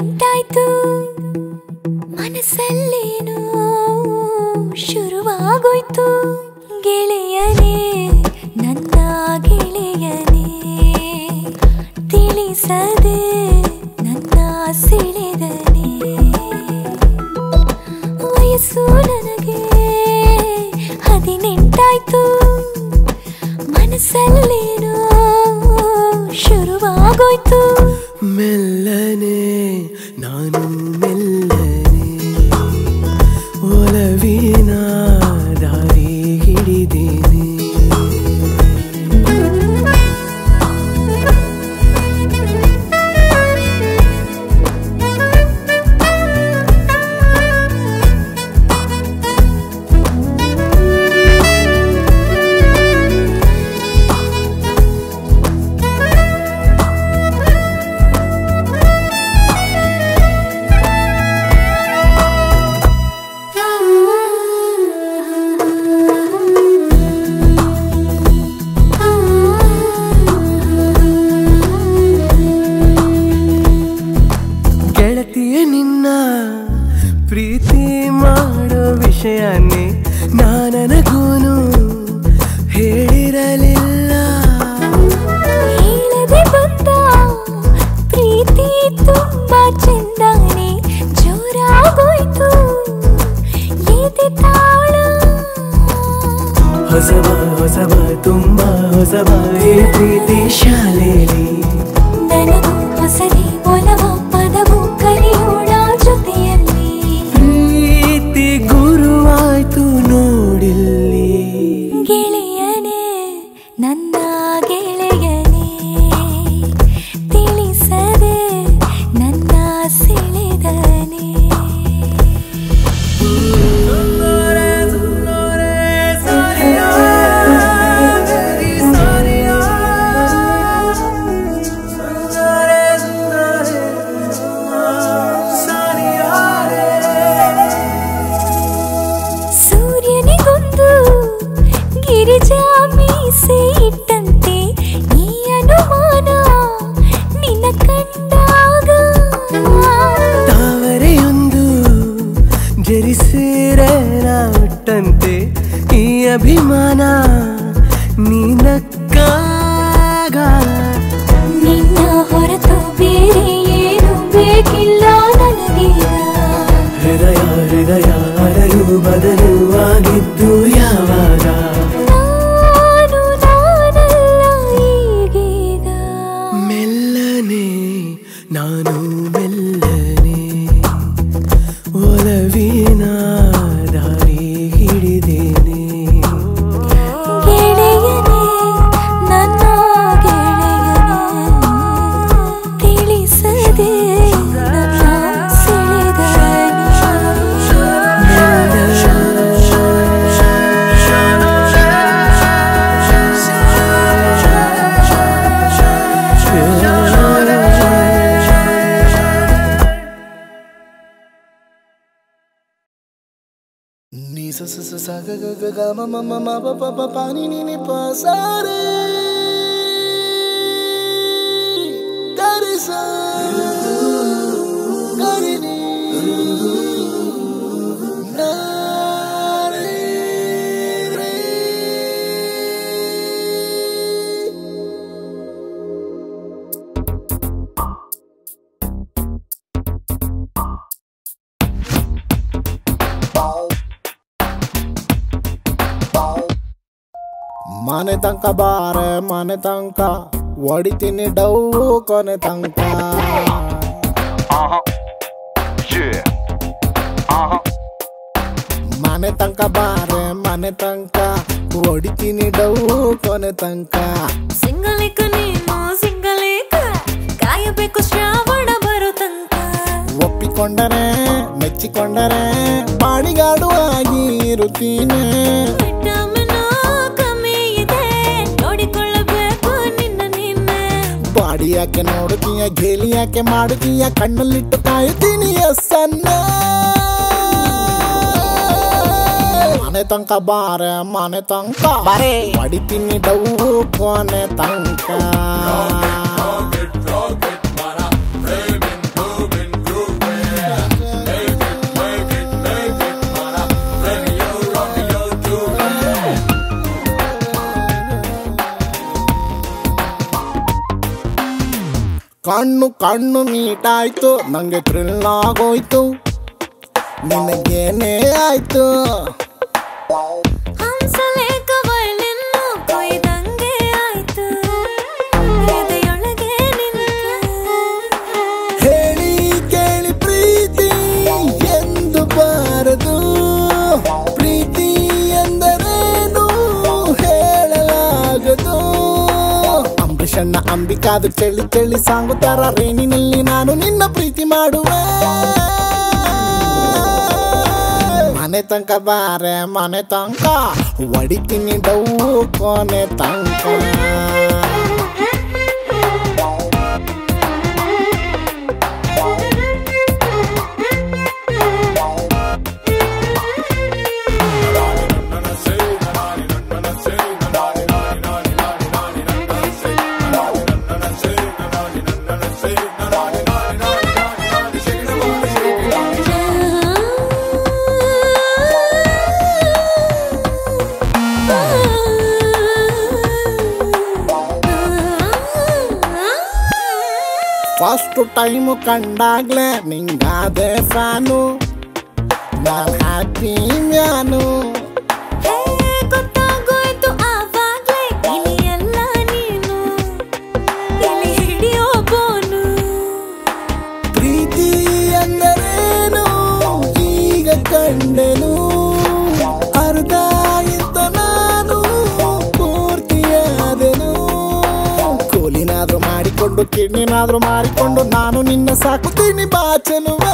ನಿಂತಾಯ್ತು ಮನಸ್ಸಲ್ಲೇನೋ ಶುರುವಾಗೋಯ್ತು ಗೆಳೆಯನೇ ನನ್ನ ಗೆಳೆಯನೇ ತಿಳಿಸದೆ ನನ್ನ ಸೆಳೆದನೆ ವಯಸ್ಸು ನನಗೆ ಹದಿನೆಂಟಾಯ್ತು ಮನಸ್ಸಲ್ಲೇನೋ ಶುರುವಾಗೋಯ್ತು ಮೆಲ್ಲನೆ ನಾನು ಮೆಲ್ಲನೆ ಒಲವಿನ ದಾರಿ ಹಿಡಿದೇನೆ ಗೆಳತಿಯ ನಿನ್ನ ಪ್ರೀತಿ ಮಾಡೋ ವಿಷಯನೇ ನಾನನಗೂನು ಹೇಳಿರಲಿಲ್ಲ ಹೇಳದೆ ಬಂದ ಪ್ರೀತಿ ತುಂಬಾ ಚಂದಾನೆ ಜೋರಾಗೋಯ್ತು ಎದೆ ತಾಳ ಹೊಸಬ ಹೊಸಬ ತುಂಬಾ ಹೊಸಬ ಈ ಪ್ರೀತಿ ಶಾಲೆಯಲ್ಲಿ ನನಗೂ ಹೊಸದೇ ಒಲವ ಪದವು ಕಲಿಯೋಣ ಜೊತೆಯಲ್ಲಿ ಪ್ರೀತಿ ಗುರುವಾಯ್ತು ನೋಡಿಲ್ಲಿ ಗೆಳೆಯನೇ ನನ್ನ ಗೆಳೆಯನೇ ತಿಳಿಸದೆ ನನ್ನ ಸೆಳೆದನೆ ಸೂರ್ಯನಿಗೊಂದು ಗಿರಿಜಾ ಮೀಸೆ ಇಟ್ಟಂತೆ ಈ ಅನುಮಾನ ನಿನ್ನ ಕಂಡಾಗ ತಾವರೆಯೊಂದು ಜರಿಸೇರನ ಹುಟ್ಟಂತೆ ಈ ಅಭಿಮಾನ ನೀನಕ್ಕಾಗ ನಿನ್ನ ಹೊರತು ಬೇರೆ ಏನು ಬೇಕಿಲ್ಲ ನನಗೀಗ ಹೃದಯ ಹೃದಯ ಅರಲು ಬದಲು ಆಗಿದ್ದು ಯಾವಾಗ ನಾನು ನಾನಲ್ಲ ಈಗೀಗ ಮೆಲ್ಲನೆ ನಾನು ಮೆಲ್ಲನೆ ಒಲವಿನ ದಾರಿ ಹಿಡಿದೇನೆ ಗೆಳೆಯನೇ ನನ್ನ ಗೆಳೆಯನೇ ತಿಳಿಸದೆ ನನ್ನ ಸೆಳೆದನೆ Ni sa sa sa sa ga ga ga ga ma ma ma ma pa pa pa pa ni ni ni pa sa re ga re sa ga re ni na re re ಮನೆ ತನಕ ಬಾರೆ ಮನೆ ತನಕ ಹೊಡಿತೀನಿ ಡೌ ಕೊನೆ ತನಕ ಮನೆ ತನಕ ಬಾರೆ ಮನೆ ತನಕ ಹೊಡಿತೀನಿ ಡೌ ಕೊನೆ ತನಕ ಸಿಂಗಲೇಕ ನೀನು ಸಿಂಗಲೇಕ ಕಾಯಬೇಕು ಶ್ರಾವಣ ಬರೋ ತನಕ ಒಪ್ಪಿಕೊಂಡರೆ ಮೆಚ್ಚಿಕೊಂಡರೆ ಬಾಡಿಗಾಡು ಆಗಿ ಇರುತ್ತೀನಿ ವಿಟಮಿನ್ ಕಮ್ಮಿ ಇದೆ ನೋಡಿಕೊಳ್ಳಬೇಕು ನಿನ್ನ ನಿನ್ನೆ ಬಾಡಿ ಯಾಕೆ ನೋಡುತ್ತೀಯ ಗೇಲಿ ಯಾಕೆ ಮಾಡುತ್ತೀಯ ಕಣ್ಣಲ್ಲಿಟ್ಟು ಕಾಯುತ್ತೀನಿ ಎಸ್ಸನ್ನ ಮನೆ ತನಕ ಬಾರೆ ಮನೆ ತನಕ ಬಾರೆ ಹೊಡಿತೀನಿ ಡೌ ಕೊನೆ ತನಕ ಕಣ್ಣು ಕಣ್ಣು ಮೀಟಾಯ್ತು ನಂಗೆ ಥ್ರಿಲ್ ಆಗೋಯ್ತು ನಿನಗೇನೇ ಆಯ್ತು ಹಂಸಲೇಖ ವಯಲಿನ್ನು ಕೊಯ್ದಂಗೆ ಆಯ್ತು ಎದೆಯೊಳಗೆ ನಿಂತು ಹೇಳಿ ಕೇಳಿ ಪ್ರೀತಿ ಎಂದು ಬಾರದು ಪ್ರೀತಿ ಎಂದರೇನು ಹೇಳಲಾಗದು ಅಂಬರೀಷಣ್ಣ ಅಂಬಿಕಾದು ಚೆಳಿ ಚೆಳಿ ಸಾಂಗುತ್ತಾರ ರೇಣಿನಲ್ಲಿ ನಾನು ನಿನ್ನ ಪ್ರೀತಿ ಮಾಡುವೆ ಮನೆ ತನಕ ಬಾರೆ ಮನೆ ತನಕ ಹೊಡಿತೀನಿ ಡೌ ಕೊನೆ ತನಕ ಫಸ್ಟ್ ಟೈಮ್ ಕಂಡಾಗ್ಲೆ ನಿಂಗಾದೆ ಫ್ಯಾನು ನಾನ್ ಹ್ಯಾಪಿ ಮ್ಯಾನು ಹೇ, ಗೊತ್ತಾಗೋಯ್ತು ಆವಾಗ್ಲೇ ಇಲಿಯಲ್ಲ ನೀನು ಇಲಿ ಹಿಡಿಯೋ ಬೋನು ಪ್ರೀತಿ ಎಂದರೇನು ಈಗ ಕಂಡೆನು ಅರ್ಧ ಇದ್ದ ನಾನು ಪೂರ್ತಿಯಾದೆನು ಕೂಲಿನಾದ್ರೂ ಮಾಡಿಕೊಂಡು ಕಿಡ್ನಿನಾದ್ರೂ ಮಾಡಿಕೊಂಡು ನಾನು ನಿನ್ನ ಸಾಕುತ್ತೀನಿ ಬಾಚಲುವೆ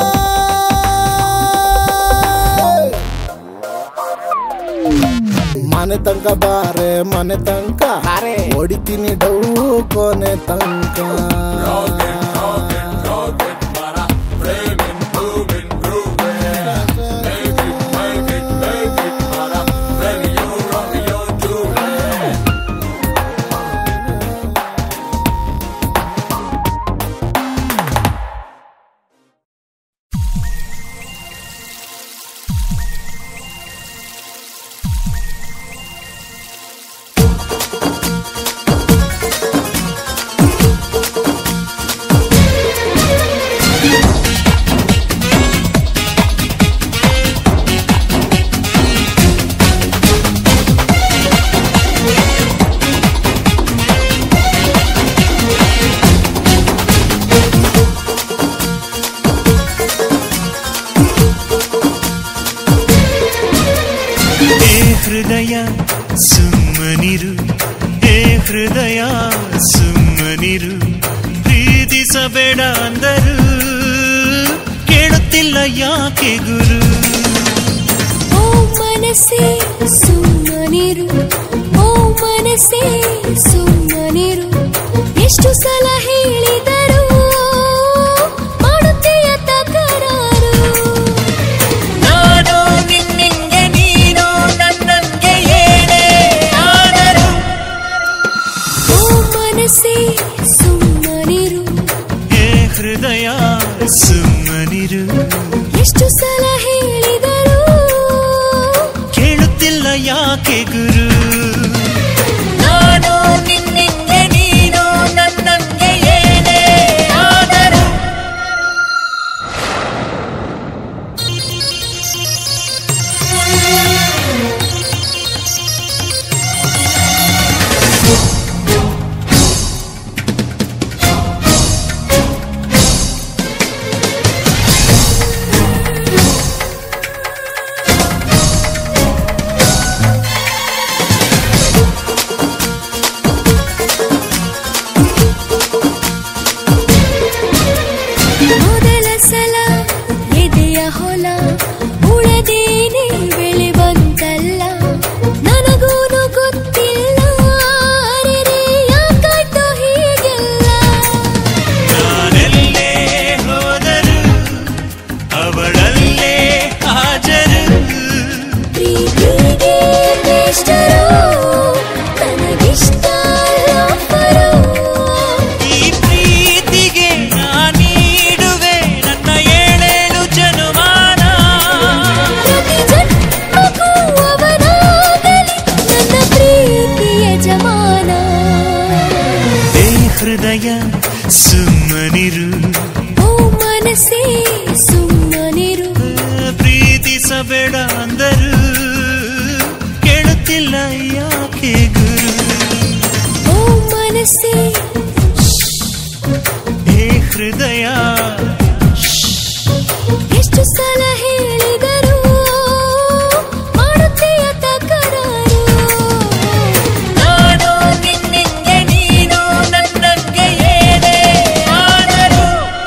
ಮನೆ ತನಕ ಬಾರೆ ಮನೆ ತನಕ ಹೊಡಿತೀನಿ ಡೌ ಕೊನೆ ತನಕ ಹೇ ಹೃದಯ ಸುಮ್ಮನಿರು ಹೇ ಹೃದಯ ಸುಮ್ಮನಿರು ಪ್ರೀತಿಸಬೇಡ ಅಂದರು ಕೇಳುತ್ತಿಲ್ಲ ಯಾಕೆ ಗುರು ಓ ಮನಸ್ಸೇ ಸುಮ್ಮನಿರು ಓ ಮನಸ್ಸೇ ಸುಮ್ಮನಿರು ಎಷ್ಟು ಸಲ ಹೇಳಿದರು ಮಾಡುತ್ತೀಯ ತಕರಾರು ನಾನು ನಿನ್ನಿಂಗೆ ನೀನು ನನ್ನಂಗೆ ಏನೇ ಆದರೂ ಓ ಮನಸ್ಸೇ ಸುಮ್ಮನಿರು ಹೇ ಹೃದಯ ಸುಮ್ಮನಿರು ಎಷ್ಟು ಸಲ ಹೇಳಿದರು ಕೇಳುತ್ತಿಲ್ಲ ಯಾಕೆ ಗುರು ನಾನು ನಿನ್ನಿಂಗೆ ನೀನು ನನ್ನಂಗೆ ಏನೇ ಸುಮ್ಮನಿರು ಪ್ರೀತಿಸಬೇಡ ಅಂದರು ಕೇಳುತ್ತಿಲ್ಲ ಯಾಕೆ ಗುರು ಓ ಮನಸ್ಸೇ ಏ ಹೃದಯ ಎಷ್ಟು ಸಲ ಹೇಳಿದರು ಮಾಡುತ್ತೀಯ ತಕರಾರು ನಾನು ನಿನ್ನಿಂಗೆ ನೀನು ನನ್ನಂಗೆ ಏನೇ ಆದರೂ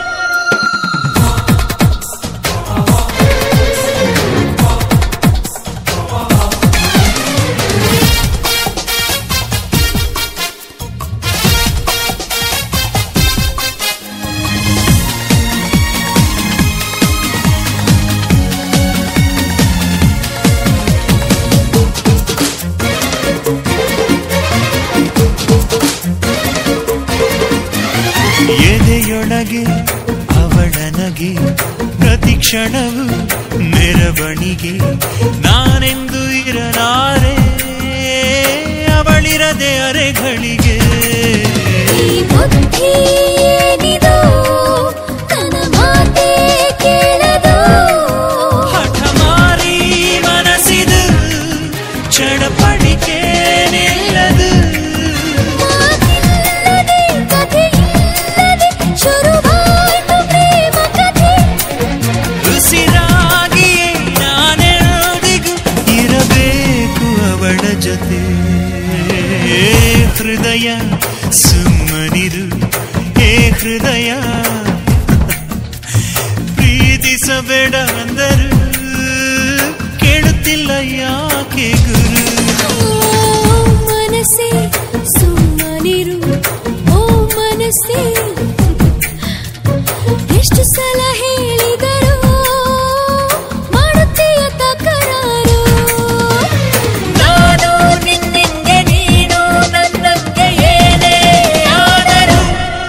ಎದೆಯೊಳಗೆ ಅವಳನಗೆ ಪ್ರತಿ ಕ್ಷಣವು ಮೆರವಣಿಗೆ ನಾನೆಂದು ಇರಲಾರೆ ಅವಳಿರದೆ ಅರೆಗಳಿಗೆ ಈ ಬುದ್ಧಿ ಏನಿದೋ ನನ್ನ ಮಾತೇ ಕೇಳದು ಹಠ ಮಾರಿ ಮನಸ್ಸಿದು ಚಡಪಡಿಕೆ ನಿಲ್ಲದು ಮಾತಿಲ್ಲದೆ ಕಥೆಯಿಲ್ಲದೆ ಶುರುವಾಯ್ತು ಪ್ರೇಮ ಕಥೆ ಉಸಿರಾಗಿಯೇ ನಾನೆಂದಿಗೂ ಇರಬೇಕು ಅವಳ ಜೊತೆ ಹೃದಯ ಸುಮ್ಮನಿರು ಹೇ ಹೃದಯ ಪ್ರೀತಿಸಬೇಡ ಅಂದರು ಕೇಳುತ್ತಿಲ್ಲ ಯಾಕೆ ಗುರು ಓ ಮನಸ್ಸೇ ಸುಮ್ಮನಿರು ಓ ಮನಸ್ಸೇ ಎಷ್ಟು ಸಲ ಹೇಳಿದರು ಮಾಡುತ್ತೀಯ ತಕರಾರು ನಾನು ನಿನ್ನಿಂಗೆ ನೀನು ನನ್ನಂಗೆ ಏನೇ ಆದರೂ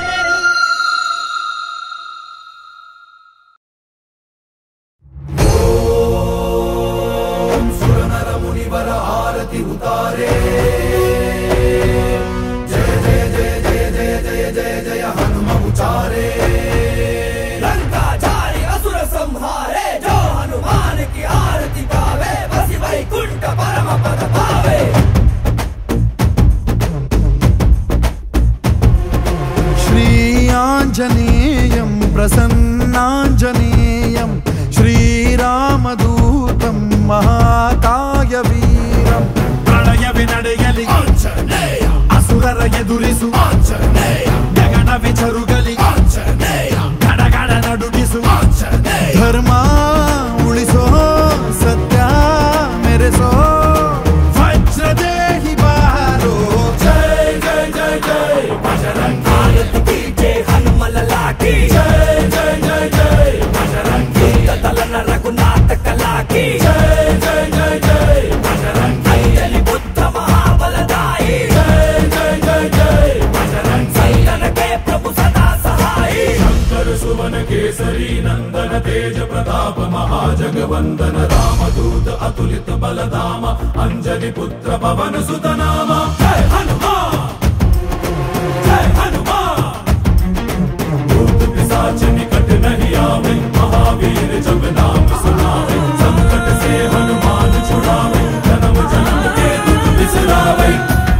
श्रीयाञ्जनेयं प्रसन्नाञ्जनेयं श्रीरामदूतं महाकायवीरं ಪ್ರಳಯವೇ ನಡೆಯಲಿ ಅಸುರರ ಎದುರಿಸು ಗಗನವೇ ಜರುಗಲಿ ಗಡಗಡ ನಡುಗಿಸು ಧರ್ಮ ಉಳಿಸೋ ಸತ್ಯ ಮೆರೆಸೋ ವಜ್ರದೇಹಿ ಬಾರೋ ಜೈ ಜೈ ಜೈ ಜೈ ಬಜರಂಗಿ ಜೈ ಹನುಮಲ ಲಾಠಿ ಜೈ ಜೈ ಜೈ ಜೈ ಬಜರಂಗಿ ತಲನ ರಘುನಾಥ ಕಲಾಕಿ ಜೈ ಜೈ ಜೈ ಜೈ ಬಜರಂಗಿ ಅಂಜಲಿ ಬುದ್ಧ ಮಹಾಬಲದಾಯಿ ಜೈ ಜೈ ಜೈ ಜೈ ಬಜರಂಗಿ ಸಂತನಕ್ಕೆ ಪ್ರಭು ಸದಾ ಸಹಾಯಿ ಶಂಕರ ಸುವನ ಕೇಸರಿ ನಂದನ ತೇಜ ಪ್ರತಾಪ ಮಹಾಜಗವಂದನ ರಾಮದೂತ ಅತುಲಿತ ಬಲಧಾಮ ಅಂಜಲಿ ಪುತ್ರ ಪವನ ಸುತನಾಮ ಜೈ ಹನುಮಾನ್ जय हनुमान भूत पिशाच निकट नहीं आवे महावीर जब नाम सुनावे संकट से हनुमान छुड़ावे जन्म जन्म के दुख बिसरावे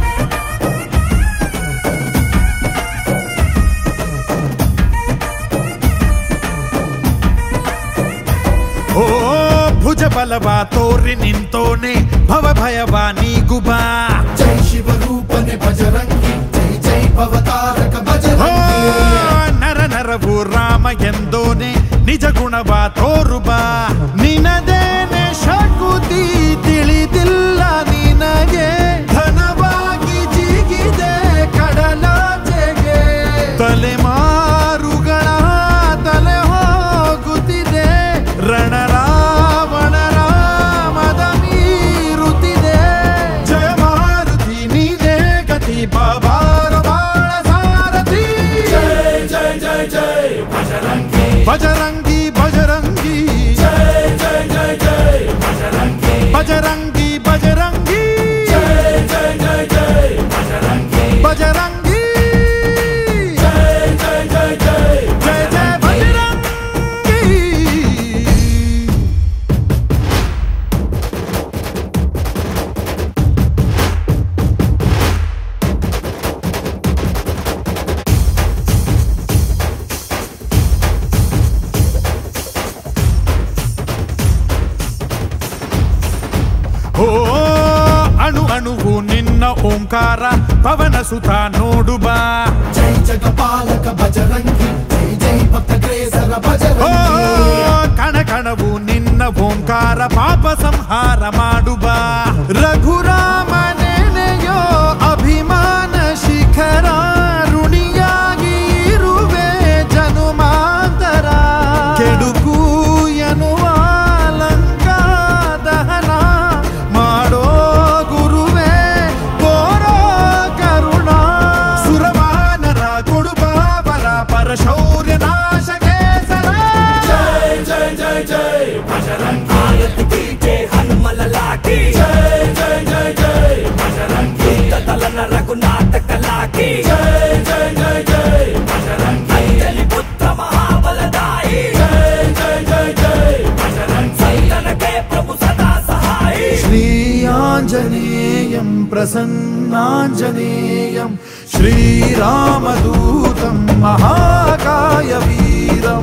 ಓ ಭುಜ ಬಲವ ತೋರಿ ನಿಂತೋನೆ ಭವ ಭಯವ ನೀಗುಬಾ ಜೈ ಶಿವರೂಪನೆ ಬಜರಂಗಿ ಜೈ ಜೈ ಭವತಾರಕ ಓ ಬಜರಂಗಿ ನರ ನರವು ರಾಮ ಎಂದೋನೆ ನಿಜ ಗುಣವ ತೋರುಬಾ ನಿನದೇನೆ ಶಕುತಿ ತಿಳಿದಿಲ್ಲ ನಿನಗೆ ಘನವಾಗಿ ಜಿಗಿದೆ ಕಡಲಾಚೆಗೆ ತಲೆಮಾರುಗಳ ತಲೆ ಹೋಗುತ್ತಿದೆ ರಣರಾವಣ ರಾಮದ ಮೀರುತ್ತಿದೆ ಜಯ ಮಾರುತಿ ನೀನೇ ಗತಿ ಬಾಬಾರ ಬಾಳ ಸಾರಥಿ जय जय जय जय बजरंगी ಬಜರಂಗಿ ಬಜರಂಗಿ जय ತನುವು ನಿನ್ನ ಓಂಕಾರ ಪವನ ಸುತ ನೋಡು ಬಾ ಜೈ ಜಗಪಾಲಕ ಬಜರಂಗಿ ಜೈ ಜೈ ಭಕ್ತ ಕ್ರೇಸರ ಓ ಬಜರಂಗಿ ಕಣ ಕಣವು ನಿನ್ನ ಓಂಕಾರ ಪಾಪ ಸಂಹಾರ ಮಾಡು ಬಾ ರಘುರಾಮ ನೆನೆಯೋ ಅಭಿಮಾನ ಶಿಖರ ಋಣಿಯಾಗಿ ಇರುವೆ ಜನುಮಾಂತರ ಕೆಡುಕು ಎನ್ನುವ ಲಂಕಾ ದಹನ ಮಾಡೋ ಗುರುವೇ ಕೋರೋ ಕರುಣ ಸುರವಾನರ ಕೊಡುಬಾವರ ಪರಶೌರ್ಯ ನಾಶಕ್ಕೆ ಸರ ಜೈ ಜೈ ಜೈ ಜೈ ಬಜರಂಗಿ ಕೀಟೆ ಹನುಮಲ ಲಾಠಿ ಜೈ ಜೈ ಜೈ ಜೈ ಬಜರಂಗಿ ತಲನ ರಘುನಾಥಕ ಲಾಠಿ ಜೈ ಜೈ ಜೈ ಜೈ ಬಜರಂಗಿ ಅಂಜಲಿ ಪುತ್ರ ಮಹಾಬಲದಾಯಿ ಜೈ ಜೈ ಜೈ ಜೈ ಬಜರಂಗಿ ಸಂತನಕ್ಕೆ ಪ್ರಭು ಸದಾ ಸಹಾಯಿ ಶ್ರೀ ಆಂಜನೇಯಂ ಪ್ರಸನ್ನಾಂಜನೇಯಂ ಶ್ರೀರಾಮದೂತಂ ಮಹಾಕಾಯ ವೀರಂ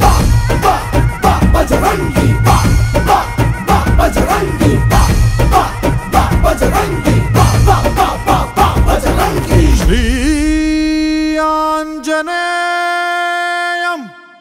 बजरंगी बा बा बा बजरंगी बा बा बा बजरंगी बा बा बा बा बा बजरंगी ಶ್ರೀ ಆಂಜನೇಯಂ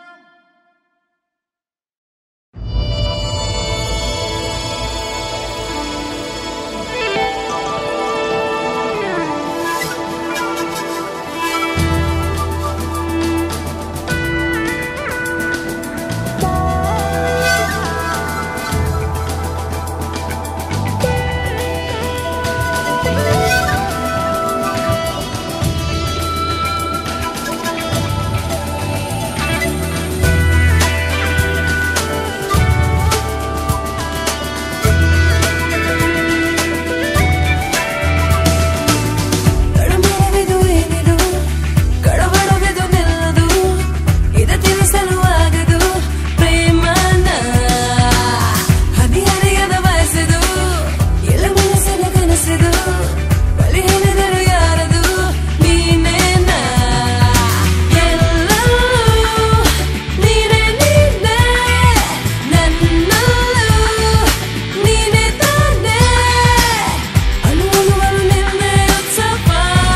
ಕಡಮರವಿದು ಏನಿದು ಕಡಬಡವಿದು ನಿಲ್ಲದು ಇದ ತಿಳಿಸಲು ಆಗದು ಪ್ರೇಮನ ಹದಿಹರೆಯದ ಬಯಸಿದು ಎಲ್ಲ ಮನಸ್ಸಿನ ಕನಸಿದು ಬಲಿ ಹೇಳಿದರು ಯಾರದು ನೀನೇನ ಎಲ್ಲವೂ ನೀನೇ ನೀನೇ ನನ್ನಲ್ಲೂ ನೀನೇ ತಾನೇ ಅನುಭವಗಳು ನಿನ್ನೆ ಉತ್ಸವ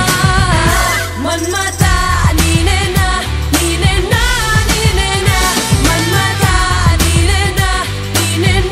ಮನ್ಮಥ ನೀನೇನ ನೀನೇನ ನೀನೇನ ಮನ್ಮಥ ನೀನೇನ ನೀನೇನ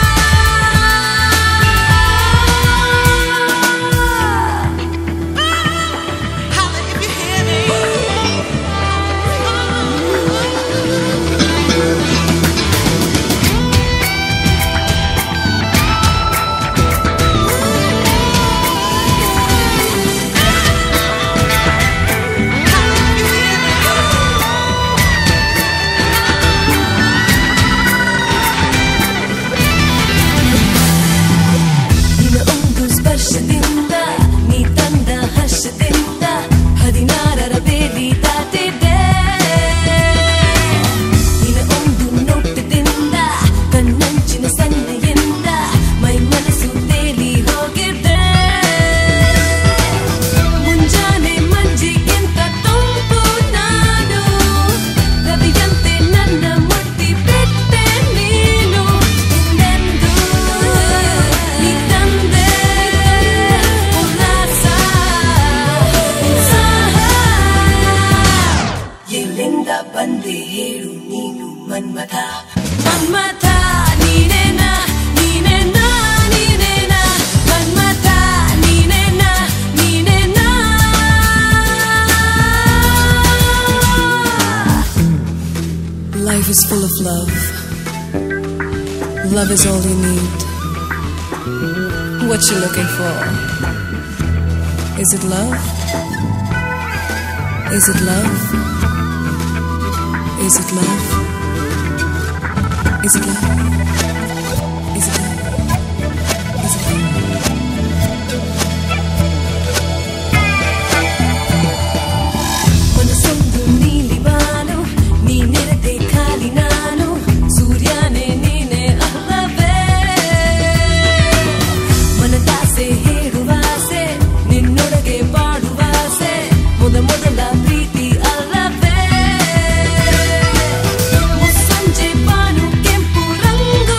ನಿನ್ನ ಒಂದು ಸ್ಪರ್ಶದಿಂದ ನೀ ತಂದ ಹರ್ಷದಿಂದ ಹದಿನಾರರ ಬೇಲಿ ದಾಟಿದೆ ನಿನ್ನ ಒಂದು ನೋಟದಿಂದ ಕಣ್ಣಂಚಿನ ಸನ್ನೆಯಿಂದ ಮೈ ಮನಸ್ಸು ತೇಲಿ ಹೋಗಿದೆ ಮುಂಜಾನೆ ಮಂಜಿಗಿಂತ ತುಂಬು ನಾನು ರವಿಯಂತೆ ನನ್ನ ಮುಟ್ಟಿ ಬಿಟ್ಟೆ ನೀನು ಹಿಂದೆಂದು ನೀ ತಂದೆ ಉಲ್ಲಾಸ ಉತ್ಸಾಹ ಎಲ್ಲಿಂದ ಬಂದೆ ಹೇಳು ನೀನು Manmatha Manmatha ನೀನೇನ ನೀನೇನ ನೀನೇನ Manmatha ನೀನೇನ ನೀನೇನ Life is full of love. Love is all you need. What you looking for? Is it love? Is it love? Is it love? Is it love? Is it love? Is it love? ಮನಸ್ಸೊಂದು ನೀಲಿ ಬಾನು ನೀನಿರದೆ ಖಾಲಿ ನಾನು ಸೂರ್ಯನೇ ನೀನೆ ಅಲ್ಲವೇ ಮನದಾಸೆ ಹೇಳುವಾಸೆ ನಿನ್ನೊಳಗೆ ಬಾಡುವಾಸೆ ಮೊದ ಮೊದಲ ಪ್ರೀತಿ ಅಲ್ಲವೇ ಮುಸ್ಸಂಜೆ ಬಾನು ಕೆಂಪು ರಂಗು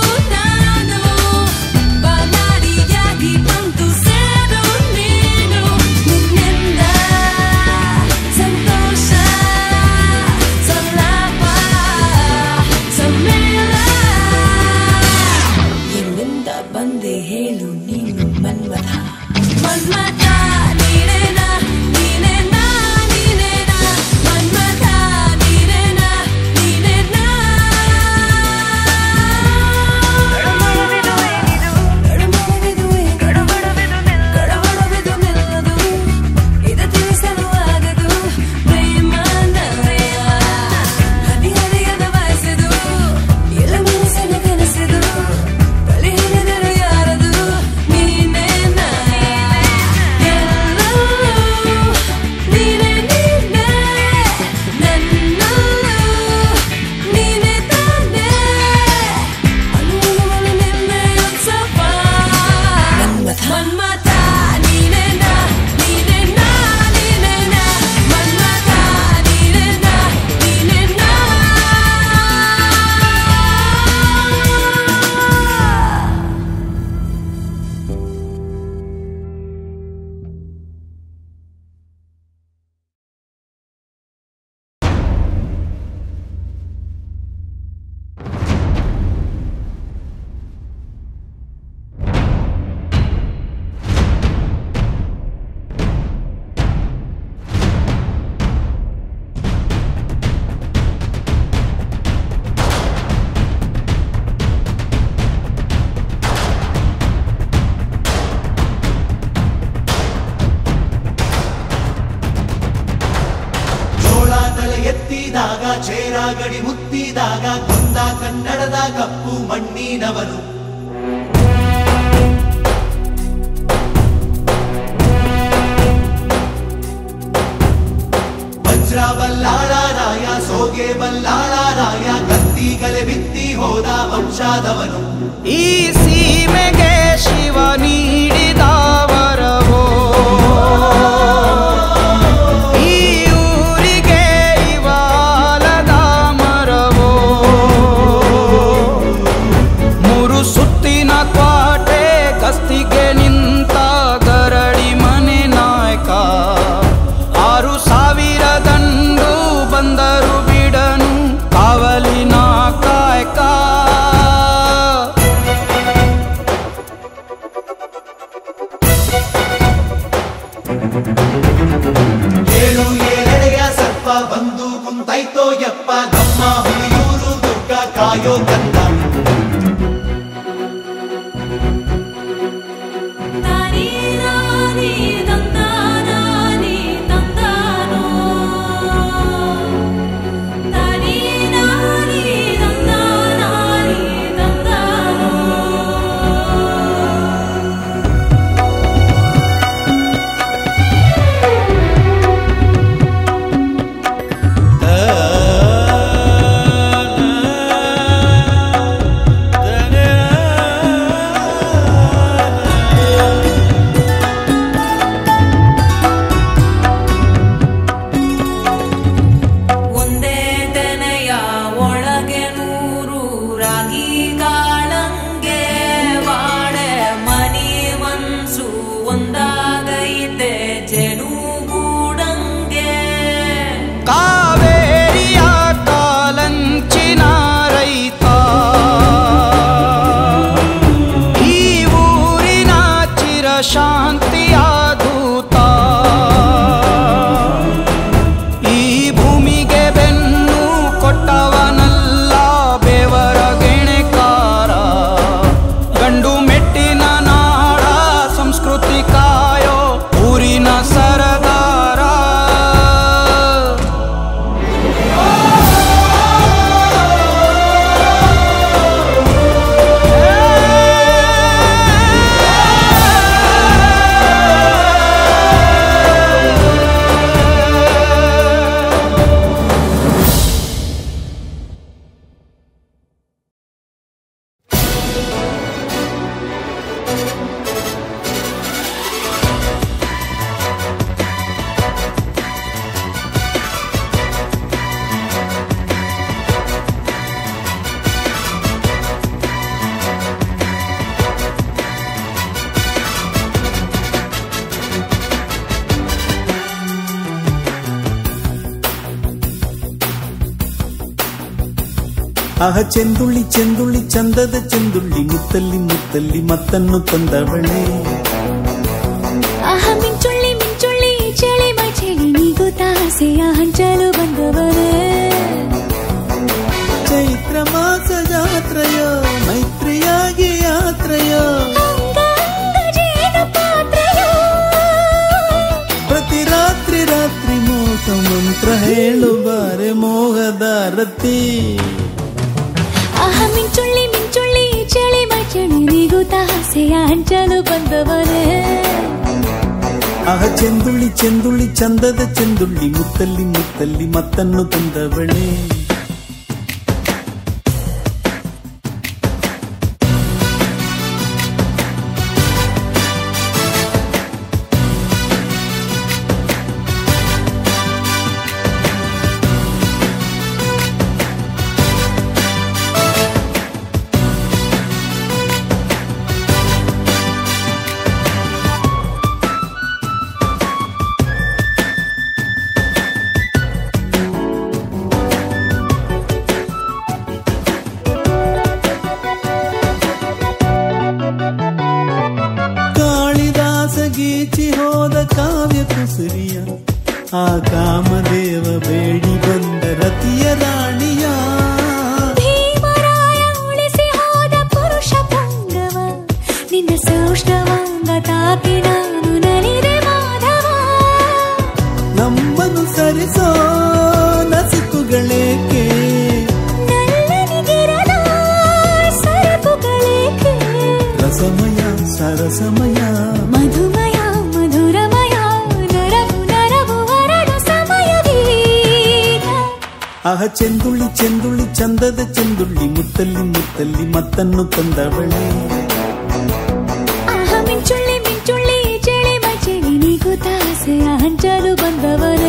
ಕಪ್ಪು ಮಣ್ಣಿನವನು ವಜ್ರ ಬಲ್ಲಾಳರಾಯ ಸೋಗೆ ಬಲ್ಲಾಳರಾಯ ಕತ್ತಿಗಲೆ ಬಿತ್ತಿ ಹೋದ ವಂಶಾದವನು ಈ ಸೀಮೆಗೆ ಶಿವ ನೀಡಿದ ವರವೋ ಈ ಊರಿಗೆ ಇವಾಲದ ಮರವೋ ಮೂರು ಸುತ್ತಿನ ಕ್ವಾಟೆ ಗಸ್ತಿಗೆ ನಿಂತ ಗರಡಿ ಮನೆ ನಾಯಕ ಆರು ಸಾವಿರ ದಂಡು ಬಂದರು ಬಿಡನು ಕಾವಲಿನ ಕಾಯಕ ಏಳು ಏಳೆಡೆಯ ಸರ್ಪ ಬಂದು ಕುಂತೈತೋ ಯಪ್ಪ ನಮ್ಮ ಹುಲಿಯೂರು ದುರ್ಗ ಕಾಯೋ ಕಂದ ತಾನಿ ನಾನಿ ತಂದಾನಾನಿ ತಂದಾನೋ ತಾನಿ ನಾನಿ ತಂದಾನಾನಿ ತಂದಾನೋ ಒಂದೇ ತೆನೆಯ ಒಳಗೆ ನೂರು ರಾಗಿ ಕಾಳಂಗೆ ವಾಡೆ ಮನಿ ಮನ್ಸು ಒಂದಾಗೈತೆ ಜನುಗೂಡಂಗೆ ಕಾವೇರಿಯ ಕಾಲಂಚಿನ ರೈತ ಈ ಊರಿನ ಚಿರ ಶಾಂತಿಯ ದೂತ ಈ ಭೂಮಿಗೆ ಬೆನ್ನು ಕೊಟ್ಟವನಲ್ಲ ಬೆವರ ಗೆಣೆಕಾರ ಗಂಡು ಮೆಟ್ಟಿನ ನಾಡ ಸಂಸ್ಕೃತಿ ಕಾಯೋ ಊರಿನ ಸರದಾರ ಆಹ ಚೆಂದುಳ್ಳಿ ಚೆಂದುಳ್ಳಿ ಚಂದದ ಚೆಂದುಳ್ಳಿ ಮುತ್ತಲ್ಲಿ ಮುತ್ತಲ್ಲಿ ಮತ್ತನ್ನು ತಂದವಳೆ ಆಹ ಮಿಂಚುಳ್ಳಿ ಮಿಂಚುಳ್ಳಿ ಚಳಿ ಮಚಳಿ ನೀಗೂ ತಾಸೆಯ ಹಂಚಲು ಬಂದವರೇ ಚೈತ್ರ ಮಾಸ ಜಾತ್ರೆಯೋ ಮೈತ್ರಿಯಾಗಿ ಯಾತ್ರೆಯೋ ಪ್ರತಿ ರಾತ್ರಿ ರಾತ್ರಿ ಮೋಹ ಮಂತ್ರ ಹೇಳು ಬಾರೆ ಮೋಹದ ರತಿ ಆಹ ಮಿಂಚುಳ್ಳಿ ಮಿಂಚುಳ್ಳಿ ಚಳಿ ಮಚಳಿ ನೀಗೂ ತಾಸೆಯ ಹಂಚಲು ಬಂದವರೇ ಆಹ ಚೆಂದುಳ್ಳಿ ಚೆಂದುಳ್ಳಿ ಚಂದದ ಚೆಂದುಳ್ಳಿ ಮುತ್ತಲ್ಲಿ ಮುತ್ತಲ್ಲಿ ಮತ್ತನ್ನು ತಂದವಳೆ ಕಾಳಿದಾಸ ಗೀಚಿ ಹೋದ ಕಾವ್ಯ ಕುಸುರಿಯ ಆ ಕಾಮದೇವ ಬೇಡಿ ಬಂದ ರತಿಯ ರಾಣಿಯ ಭೀಮರಾಯ ಉಳಿಸಿ ಹೋದ ಪುರುಷ ಪುಂಗವ ನಿನ್ನ ಸೌಷ್ಠವಾಂಗ ತಾಕಿ ನಾನು ನಲಿದೆ ಮಾಧವ ನಮ್ಮನ್ನು ಸರಿಸೋ ನಸುಕುಗಳೇಕೆ ನಲ್ಲನಿಗಿರದ ರಸಮಯ ಸರಸಮಯ ಮಧುಮಯ ಮಧುರಮಯ ನರವು ನರವು ಹರಡು ಸಮಯವೀಗ ಆಹ ಚೆಂದುಳ್ಳಿ ಚೆಂದುಳ್ಳಿ ಚಂದದ ಚೆಂದುಳ್ಳಿ ಮುತ್ತಲ್ಲಿ ಮುತ್ತಲ್ಲಿ ಮತ್ತನ್ನು ತಂದವಳೆ ಆಹ ಮಿಂಚುಳ್ಳಿ ಮಿಂಚುಳ್ಳಿ ಚಳಿ ಮಚಳಿ ನೀಗೂ ತಾಸೆಯ ಹಂಚಲು ಬಂದವರೇ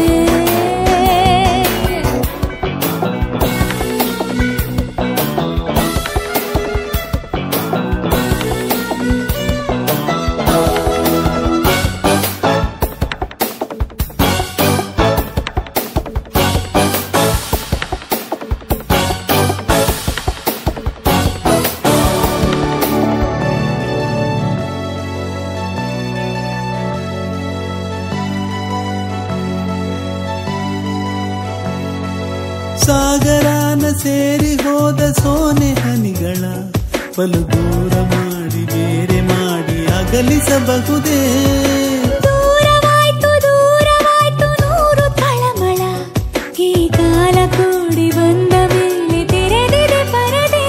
ಸಾಗರಾನ ಸೇರಿ ಹೋದ ಸೋನೆ ಹನಿಗಳ ಬಲು ದೂರ ಮಾಡಿ ಬೇರೆ ಮಾಡಿ ಅಗಲಿಸಬಹುದೇ ದೂರವಾಯ್ತು ದೂರವಾಯ್ತು ನೂರು ತಳಮಳ ಈ ಕಾಲ ಕೂಡಿ ಬಂದ ಮೇಲೆ ತೆರೆದಿದೆ ಪರದೆ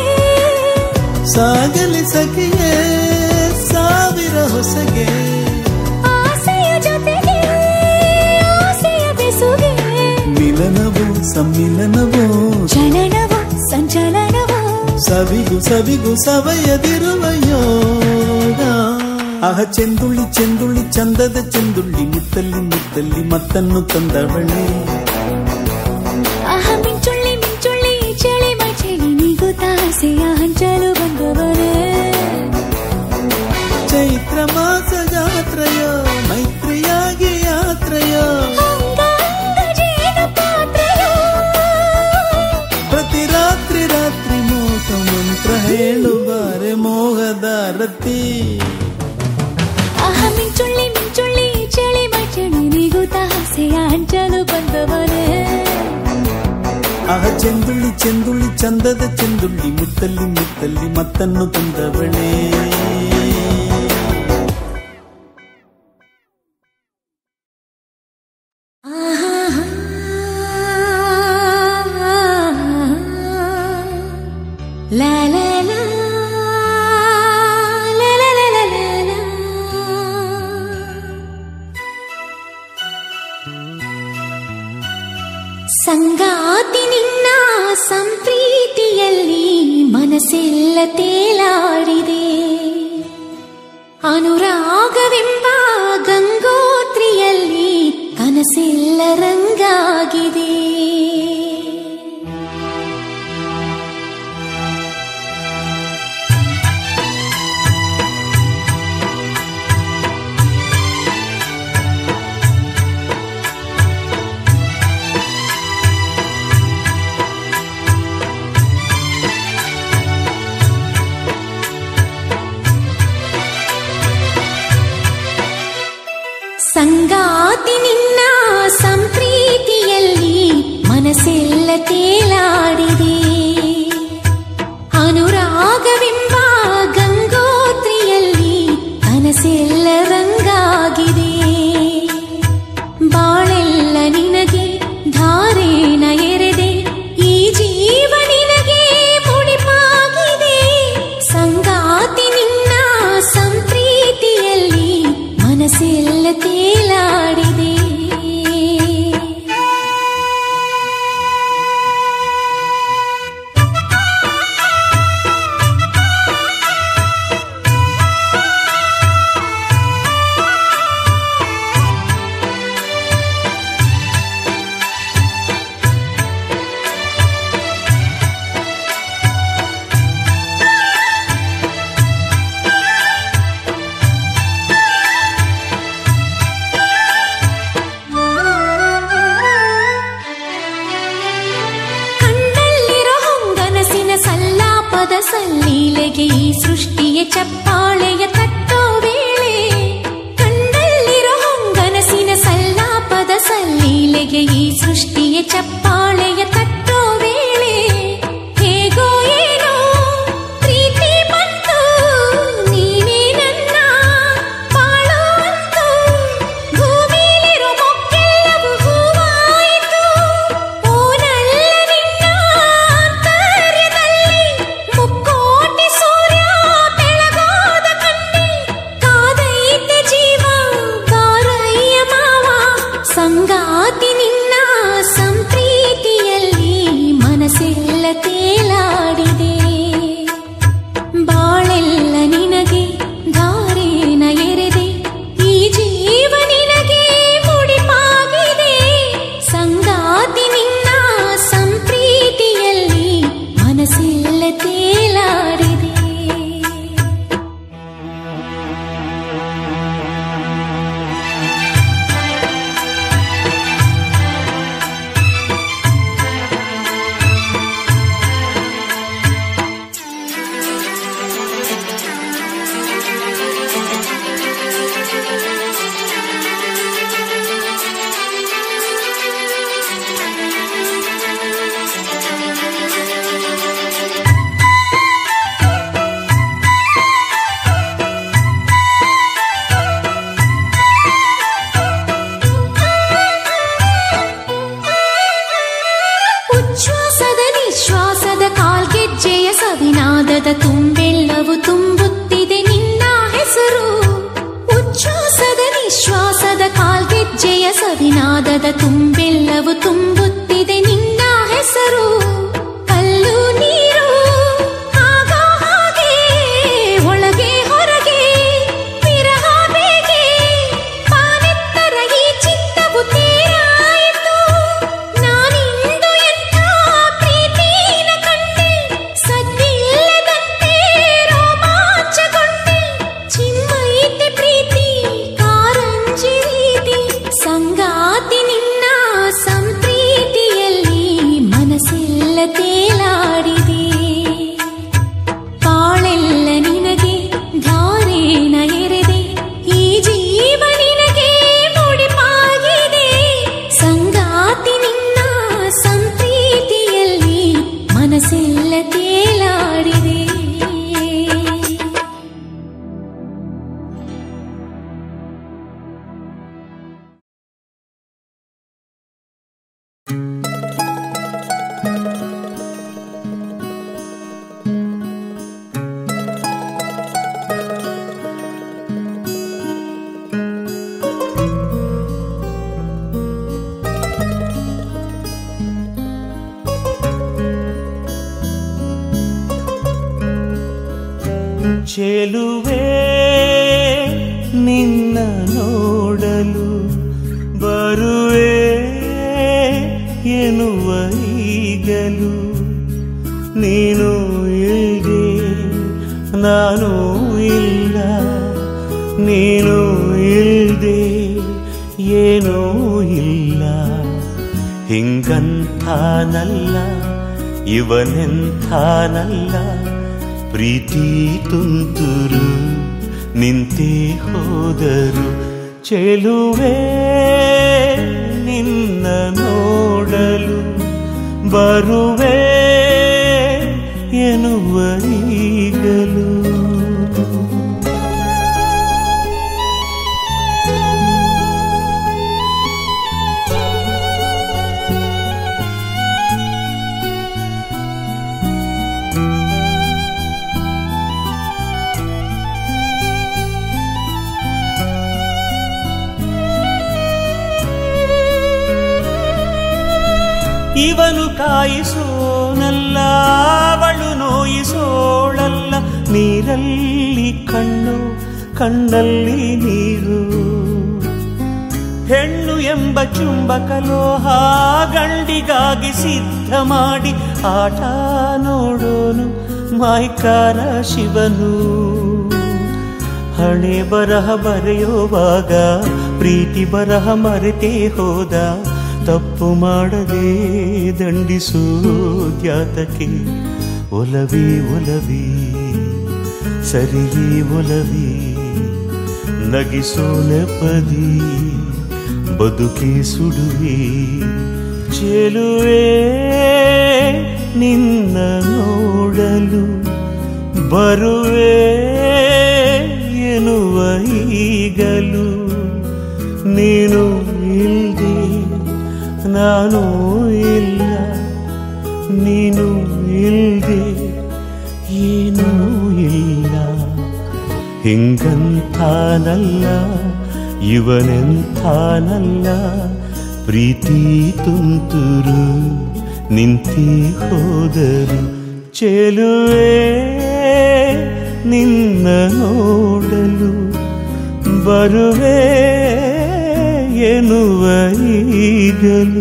ಸಾಗಲಿ ಸಖಿಯೇ ಸಾವಿರ ಹೊಸಗೆ ಆಸೆಯ ಜೊತೆಗೆ ಆಸೆಯ ಬೆಸುಗೆ ಮಿಲನವೋ ಸಮ್ಮಿಲನವೋ ಚಲನವೋ ಸಂಚಲನವೋ ಸವಿಗು ಸವಿಗು ಸವಯದಿರುವ ಯೋಗ ಆಹ ಚೆಂದುಳ್ಳಿ ಚೆಂದುಳ್ಳಿ ಚಂದದ ಚೆಂದುಳ್ಳಿ ಮುತ್ತಲ್ಲಿ ಮುತ್ತಲ್ಲಿ ಮತ್ತನ್ನು ತಂದವಳೆ ಆಹ ಮಿಂಚುಳ್ಳಿ ಮಿಂಚುಳ್ಳಿ ಚಳಿ ಮಚಳಿ ನೀಗೂ ತಾಸೆಯ ಹಂಚಲು ಬಂದವರೇ ಚೈತ್ರ ಮಾಸ ಜಾತ್ರೆಯೋ ಮೈತ್ರಿಯಾಗಿ ಯಾತ್ರೆಯೋ ಅಂಗಾಂಗ ಜೇನು ಪಾತ್ರೆಯೋ ಪ್ರತಿ ರಾತ್ರಿ ರಾತ್ರಿ ಮೋಹ ಮಂತ್ರ ಹೇಳುವಾರೆ ಮೋಹದ ರತಿ ಆಹ ಮಿಂಚುಳ್ಳಿ ಮಿಂಚುಳ್ಳಿ ಚಳಿ ಮಚಳಿ ನೀಗೂ ತಾಸೆಯ ಹಂಚಲು ಬಂದವರೇ ಆಹ ಚೆಂದುಳ್ಳಿ ಚೆಂದುಳ್ಳಿ ಚಂದದ ಚೆಂದುಳ್ಳಿ ಮುತ್ತಲ್ಲಿ ಮುತ್ತಲ್ಲಿ ಮತ್ತನ್ನು ತಂದವಳೇ La la la la la la la la la ಸಂಗಾತಿ ನಿನ್ನ ಸಂಪ್ರೀತಿಯಲ್ಲಿ ಮನಸ್ಸೆಲ್ಲ ತೇಲಾಡಿದೆ ಅನುರಾಗವೆಂಬ ಗಂಗೋತ್ರಿಯಲ್ಲಿ ಕನಸೆಲ್ಲ ರಂಗಾಗಿದೆ ಸಂಗಾತಿ ನಿನ್ನ ಸಂಪ್ರೀತಿಯಲ್ಲಿ ಮನಸ್ಸೆಲ್ಲ ತೇಲಾಡಿದೆ ಅನುರಾಗವೆಂಬ ಗಂಗೋತ್ರಿಯಲ್ಲಿ ಕನಸೆಲ್ಲ ರಂಗಾಗಿದೆ ಬಾಳೆಲ್ಲ ನಿನಗೆ ಧಾರೇನ ಎರೆದೆ ಈ ಜೀವ ನಿನಗೆ ಮುಡಿಪಾಗಿದೆ ಸಂಗಾತಿ ನಿನ್ನ ಸಂಪ್ರೀತಿಯಲ್ಲಿ ಮನಸ್ಸೆಲ್ಲ ತೇಲಾಡಿದೆ ಕಣ್ಣಲ್ಲಿರೋ ಹೊಂಗನಸಿನ ಸಲ್ಲಾಪದ ಸಲ್ಲೀಲೆಗೆ ಈ ಸೃಷ್ಟಿಯ ಚಪ್ಪಾಳೆಯ ತಟ್ಟೋ ವೇಳೆ ಕಣ್ಣಲ್ಲಿರೋ ಹೊಂಗನಸಿನ ಸಲ್ಲಾಪದ ಸಲ್ಲೀಲೆಗೆ ಈ ಸೃಷ್ಟಿಯ ಚಪ್ಪಾಳೆಯ ತಟ್ಟೋ ವೇಳೆ ಹೇಗೋ ಏನೋ ಪ್ರೀತಿ ಬಂತು ನೀನೇ ನನ್ನ ಬಾಳೋ ಅಂತು ಭೂಮಿಲಿರೋ ಮೊಕ್ಕೆಲ್ಲವೂ ಹೂವಾಯಿತು ಓನಲ್ಲ ನಿನ್ನ ಆಂತರ್ಯದಲ್ಲಿ ಮುಕ್ಕೋಟಿ ಸೂರ್ಯ ಬೆಳಗೋ ನಾದದ ತುಂಬೆಲ್ಲವೂ ತುಂಬುತ್ತಿದೆ ನಿನ್ನ ಹೆಸರು ಉಚ್ಛ್ವಾಸದ ನಿಶ್ವಾಸದ ಕಾಲ್ಗೆಜ್ಜೆಯ ಸವಿನಾದದ ತುಂಬೆಲ್ಲವೂ ತುಂಬುತ್ತಿದೆ ನಿನ್ನ ಹೆಸರು ಕಲ್ಲು ನೀರು ಆಗ ಹಾಗೆ ಒಳಗೆ ಹೊರಗೆ ವಿರಹ ಬೇಗೆ ಪಾನೆತ್ತರ ಈ ಚಿತ್ತವು ತೀರಾಯಿತು ನಾನಿಂದು ಎಂಥ ಪ್ರೀತಿನ ಕಂಡೆ ಸದ್ದಿಲ್ಲದಂತೆ ರೋಮಾಂಚಗೊಂಡೆ ಚಿಮ್ಮೈತೆ ಪ್ರೀತಿ ಕಾರಂಜಿ ರೀತಿ ಸಂಗಾತಿ ನಿನ್ನ ಸಂಪ್ರೀತಿಯಲ್ಲಿ ಮನಸ್ಸೆಲ್ಲ ತೇಲಾಡಿದೆ ಬಾಳೆಲ್ಲ ನಿನಗೆ ಧಾರೇಣ ಎರೆದೆ ಈ ಜೀವ ನಿನಗೆ ಮುಡಿಪಾಗಿದೆ ಸಂಗಾತಿ ನಿನ್ನ ಸಂಪ್ರೀತಿಯಲ್ಲಿ ಮನಸ್ಸೆಲ್ಲ ತೇಲಾಡಿದೆ ಚೆಲುವೆ ನಿನ್ನ ನೋಡಲು ಬರುವೆ ಎನ್ನುವ ಈಗಲು ನೀನು ಇಲ್ದೆ ನಾನು ಇಲ್ಲ ನೀನು ಇಲ್ದೆ ಏನೂ ಇಲ್ಲ ಹಿಂಗಂಥಾನಲ್ಲ ಇವನೆಂಥಾನಲ್ಲ ಪ್ರೀತಿ ತುಂತುರು ನಿಂತೇ ಹೋದರು ಚೆಲುವೆ ನಿನ್ನ ನೋಡಲು ಬರುವೆ ಎನ್ನುವ ಈಗಲು ಇವನು ಕಾಯಿಸೋನಲ್ಲ ಅವಳು ನೋಯಿಸೋಳಲ್ಲ ನೀರಲ್ಲಿ ಕಣ್ಣು ಕಣ್ಣಲ್ಲಿ ನೀರು ಹೆಣ್ಣು ಎಂಬ ಚುಂಬಕ ಲೋಹ ಗಂಡಿಗಾಗಿ ಸಿದ್ಧ ಮಾಡಿ ಆಟ ನೋಡೋನು ಮಾಯ್ಕಾರ ಶಿವನು ಹಣೆ ಬರಹ ಬರೆಯುವಾಗ ಪ್ರೀತಿ ಬರಹ ಮರೆತೇ ಹೋದ ತಪ್ಪು ಮಾಡದೆ ದಂಡಿಸು ದ್ಯಾತಕ್ಕೆ ಒಲವಿ ಒಲವಿ ಸರಿಯೇ ಒಲವಿ ನಗಿಸೋ ನೆಪದಿ ಬದುಕಿ ಸುಡುವಿ ಚೆಲುವೆ ನಿನ್ನ ನೋಡಲು ಬರುವೆ ಎನ್ನುವ ಈಗಲು ನೀನು ಇಲ್ದೆ ನಾನು ಇಲ್ಲ ನೀನು ಇಲ್ದೆ ಏನೂ ಇಲ್ಲ ಹಿಂಗಂಥಾನಲ್ಲ ಇವನೆಂಥಾನಲ್ಲ ಪ್ರೀತಿ ತುಂತುರು ನಿಂತಿ ಹೋದರು ಚೆಲುವೆ ನಿನ್ನ ನೋಡಲು ಬರುವೆ ಎನ್ನುವ ಈಗಲೂ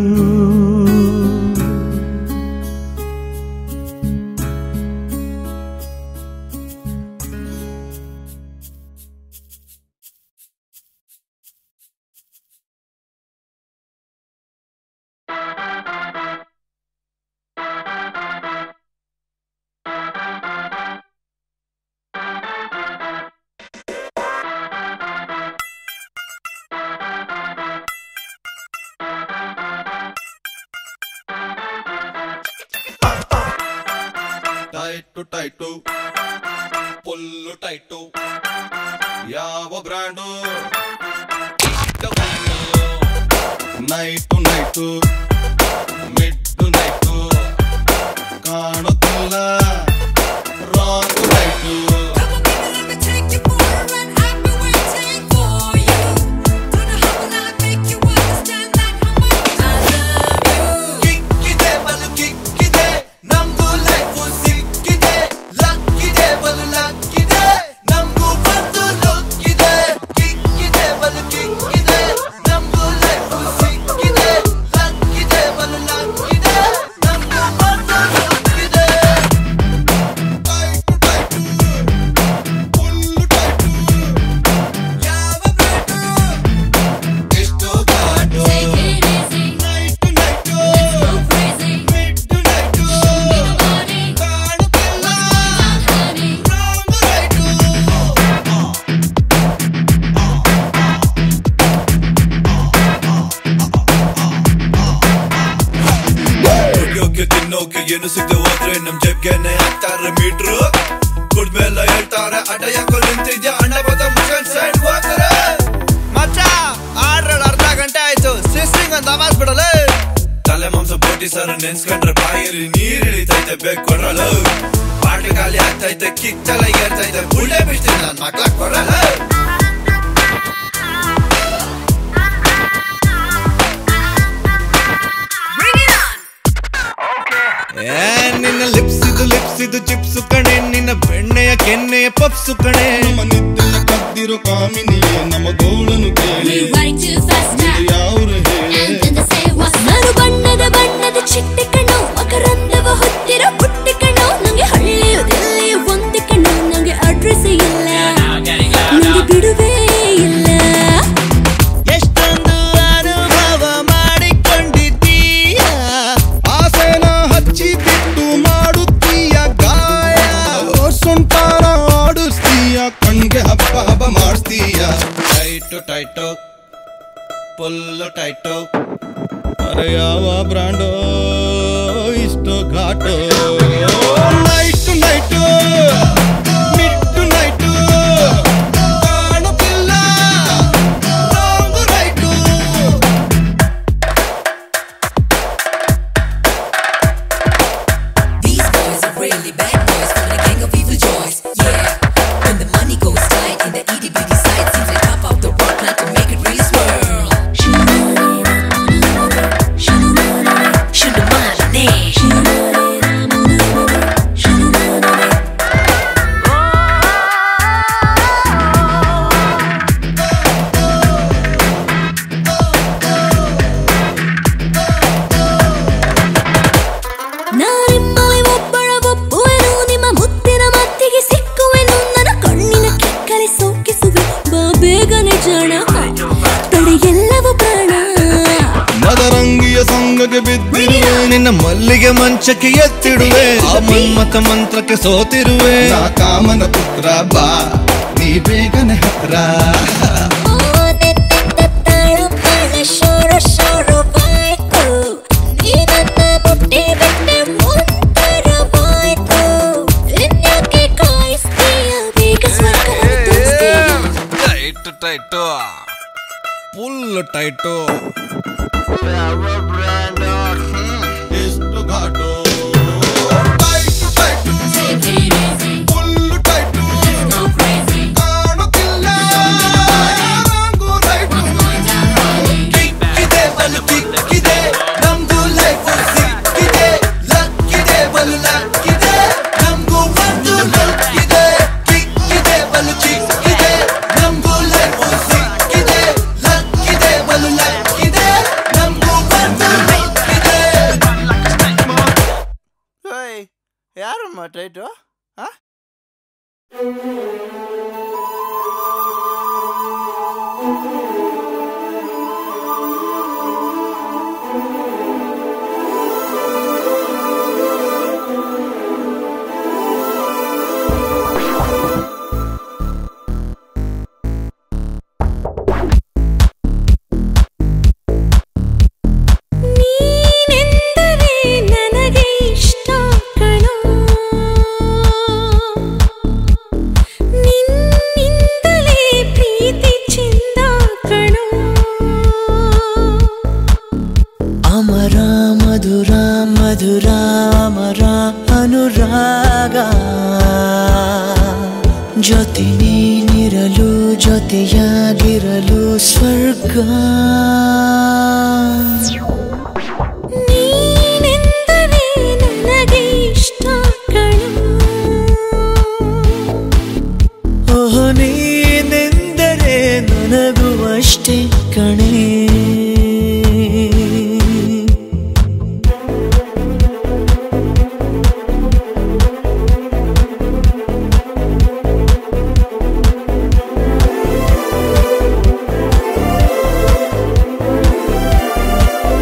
ಟೈಟು ಟೈಟು ಫುಲ್ಲು ಟೈಟು ಯಾವ brand night night midnight ಕಾಣುತ್ತಿಲ್ಲ ರಾಂಗು ಏನು ಸಿಗದೆ ಹೋದ್ರೆ ನಮ್ ಜಗ್ಗೆನೆ ಹಾಕ್ತಾರೆ ಮೀಟ್ರು ಕುಡ್ಮೇಲೆ ಹೇಳ್ತಾರೆ ಅಡ್ಡ ಯಾಕೋ ನಿಂತಿದ್ಯಾ ಅಣ್ಣ ಬದ ಮುಷನ್ ಸೈಡ್ ಹೋಗ್ತಾರೆ ಮಚ್ಚ ಆಡ್ರಡ್ ಅರ್ಧ ಗಂಟೆ ಆಯ್ತು ಸಿಸ್ಟಿಂಗ್ ಅಂತ ಅಮಾಸ್ ಬಿಡಲೇ ತಲೆ ಮಾಂಸ ಬೋಟಿ ಸರ್ ನೆನ್ಸ್ಕೊಂಡ್ರೆ ಬಾಯಲ್ಲಿ ನೀರ್ ಇಳಿತೈತೆ ಬೇಕು ಕೊಡ್ರಲ್ಲ ಬಾಟ್ಲಿ ಖಾಲಿ ಆಗ್ತೈತೆ ಕಿಚ್ಚಲ ಏರ್ತೈತೆ ಬುಳ್ಳೆ ಬಿಡ್ತೀನಿ ನನ್ ಮಕ್ಳ ಕೊಡಲ್ಲ ಏ ನಿನ್ನ ಲಿಪ್ಸ್ ಇದು ಲಿಪ್ಸ್ ಇದು ಚಿಪ್ಸ್ ಕಣೆ ನಿನ್ನ ಬೆಣ್ಣೆಯ ಕೆನ್ನೆಯ ಪಪ್ಸು ಕಣೆ ನಿದ್ದೆಯ ಕದ್ದಿರೋ ಕಾಮಿನಿಯೇ ನಮ್ಮ ಗೋಳನು ಕೇಳಿ ಯಾವ್ರು ಹೇಳಿ ನಾನು ಬಣ್ಣದ ಬಣ್ಣದ ಚಿಟ್ಟೆ ಕಣ್ಣು ಮಕರಂದವ ಹೊತ್ತಿರೋ ಪುಟ್ಟಿ ಕಣ್ಣು ನಂಗೆ ಹಳ್ಳಿಯು ದಿಲ್ಲಿಯು ಒಂದೇ ಕಣ್ಣು ನಂಗೆ ಅಡ್ರೆಸ್ ಇಲ್ಲ ನಂಗೆ ಬಿಡುವೇ ಇಲ್ಲ ಎಷ್ಟೊಂದು ಅನುಭವ ಮಾಡಿಕೊಂಡಿದ್ದೀಯ ಆಸೆನ ಹಚ್ಚಿ ಬಿಟ್ಟು ಮಾಡುತ್ತೀಯ ಗಾಯ ಸೊಂಟಾರ ಆಡಿಸ್ತೀಯ ಕಣ್ಗೆ ಹಬ್ಬ ಹಬ್ಬ ಮಾಡಿಸ್ತೀಯ ಟೈಟು ಟೈಟು ಫುಲ್ಲು ಟೈಟು ಅರೆ ಯಾವ ಬ್ರಾಂಡೋ ಇಷ್ಟು ಘಾಟು ನೈಟು ನೈಟು ಮಿಟ್ಟು ನೈಟು ಕಾಣುತ್ತಿಲ್ಲ wrong right These boys are really bad boys from the gang of evil joys. Yeah, when the money goes tight in the itty bitty side, seems like pop out the rock now to make it really swirl. Shunamane. ನಾನಿಮ್ಮಲ್ಲಿ ಒಬ್ಬಳ ಒಪ್ಪುವೆನು ನಿಮ್ಮ ಮುತ್ತಿನ ಮತ್ತಿಗೆ ಸಿಕ್ಕುವೆನು ನನ್ನ ಕಣ್ಣಿನ ಕಿಕ್ಕಲೆ ಸೋಕಿಸುವೆ ಬಾ ಬೇಗನೆ ಜಾಣ ತಡೆ ಎಲ್ಲವೂ ಪ್ರಾಣ ಮದರಂಗಿಯ ಸಂಗಕ್ಕೆ ಬಿದ್ದಿರುವೆ ನಿನ್ನ ಮಲ್ಲಿಗೆ ಮಂಚಕ್ಕೆ ಎತ್ತಿಡುವೆ ಆ ಮನ್ಮಥ ಮಂತ್ರಕ್ಕೆ ಸೋತಿರುವೆ ನಾ ಕಾಮನ ಪುತ್ರ ಬಾ ನೀ ಬೇಗನೆ ಹತ್ರ ತಾಳಂಬಳ ಶೋರ ಶೋರವಾಯ್ತು ನೀ ನನ್ನ ಮುಟ್ಟಿ ಬಿಟ್ಟೆ ಒಂಥರವಾಯ್ತು ಇನ್ಯಾಕೆ ಕಾಯಿಸ್ತೀಯ ಬೇಗ ಸ್ವರ್ಗವನ್ನು ತೋರಿಸ್ತೀಯ ಟೈಟು ಟೈಟು ಫುಲ್ ಟೈಟು ಎಷ್ಟು ಘಾಟು ಟೈಟು ಟೈಟು ಫುಲ್ಲು ಟೈಟು ಕಾಣುತ್ತಿಲ್ಲ ರಾಂಗು ರೈಟು ಕಿಕ್ಕಿದೆ ಬಲು ಕಿಕ್ಕಿದೆ ನಮ್ದು ಲೈಫ್ ಸಿಕ್ಕಿದೆ ಲಕ್ಕಿದೆ ಬಲು ಲಕ್ಕಿದೆ ನಮ್ಗೂ ಒಂದು ಲಕ್ಕಿದೆ ಕಿಕ್ಕಿದೆ ಬಲು ಕಿಕ್ಕಿದೆ ನಮ್ಗೂ ಲೈಫ್ ಸಿಕ್ಕಿದೆ ಲಕ್ಕಿದೆ ಬಲು ಲಕ್ಕಿದೆ ನಮ್ಗೂ ಒಂದು ಲಕ್ಕಿದೆ ಯಾರಮ್ಮ ಟೈಟು ಹಾ ನೀನೆಂದರೆ ನನಗೆ ಇಷ್ಟ ಕಣೋ ನಿನ್ನಿಂದಲೇ ಪ್ರೀತಿ ಚೆಂದ ಕಣೋ ಅಮರ ಮಧುರ ಮಧುರ ಅಮರ ಅನುರಾಗ ಜೊತೆ ನೀನಿರಲು ಜೊತೆಯಾಗಿರಲು ಸ್ವರ್ಗ ನೀನೆಂದರೆ ನನಗೆ ಇಷ್ಟ ಕಣೋ ಓಹ್ ನೀನೆಂದರೆ ನನಗೂ ಅಷ್ಟೇ ಕಣೆ ಆ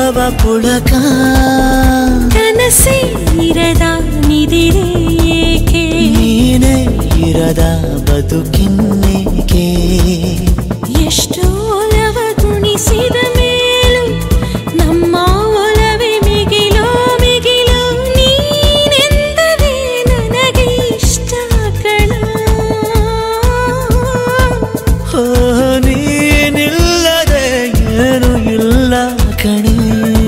ಯಾವ ಪುಳಕ ಕನಸೇ ಇರದ ನಿದಿರೆ ಏಕೆ ನೀನೇ ಇರದ ಬದುಕಿನ್ನೇಕೆ ಎಷ್ಟೋ ಒಲವ ಗುಣಿಸಿದ ಮೇಲೂ ನಮ್ಮ ಒಲವೇ ಮಿಗಿಲೋ ಮಿಗಿಲೋ ನೀನೆಂದರೆ ನನಗೆ ಇಷ್ಟ ಕಣ ಹೋ ನೀನಿಲ್ಲದೆ ಏನು ಇಲ್ಲ ಕಣೆ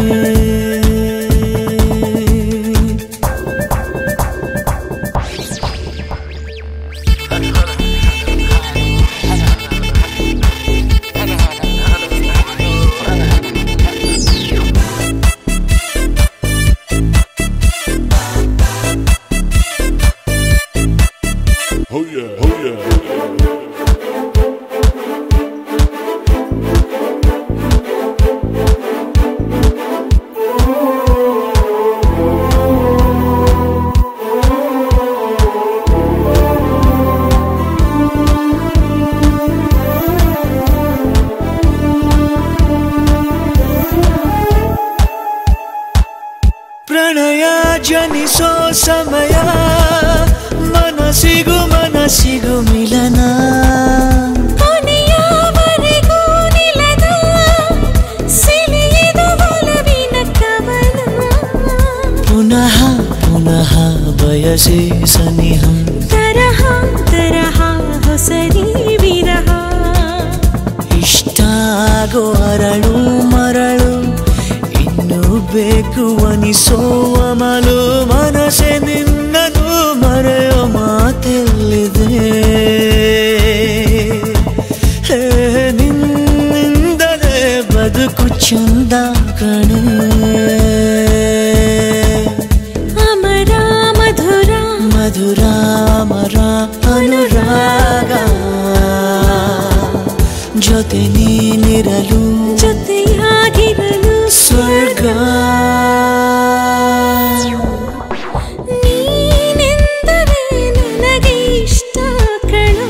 Oh yeah, oh yeah. ಪ್ರಣಯ ಜನಿಸೋ ಸಮಯ ಮನಸ್ಸಿಗೂ ಮನಸ್ಸಿಗೂ ಮಿಲನ ಕೊನೆಯವರೆಗೂ ನಿಲ್ಲದ ಸಿಲಿಯಿದು ಒಲವಿನ ಕವನ ಪುನಃ ಪುನಃ ಬಯಸಿ ಸನಿಹ ತರಹ ತರಹ ಹೊಸರಿ ವಿರಹ ಇಷ್ಟಾಗೋ ಅರಳು ಮರಳು ಇನ್ನು ಬೇಕು ಅನಿಸೋ ಅಮಲು ಮನಸ್ಸೆ ನಿನ್ನದು ಮರೆಯೋ ಮಾತೆಲ್ಲಿದೆ ಹೇ, ನಿನ್ನಿಂದಲೇ ಬದುಕು ಚಂದ ಕಣೆ ಅಮರ ಮಧುರ ಮಧುರ ಮರ ಅನುರಾಗ ಜೊತೆ ನೀನಿರಲು ಜೊತೆಯಾಗಿರಲು ಸ್ವರ್ಗ ನೀನೆಂದರೆ ನನಗೆ ಇಷ್ಟ ಕಣ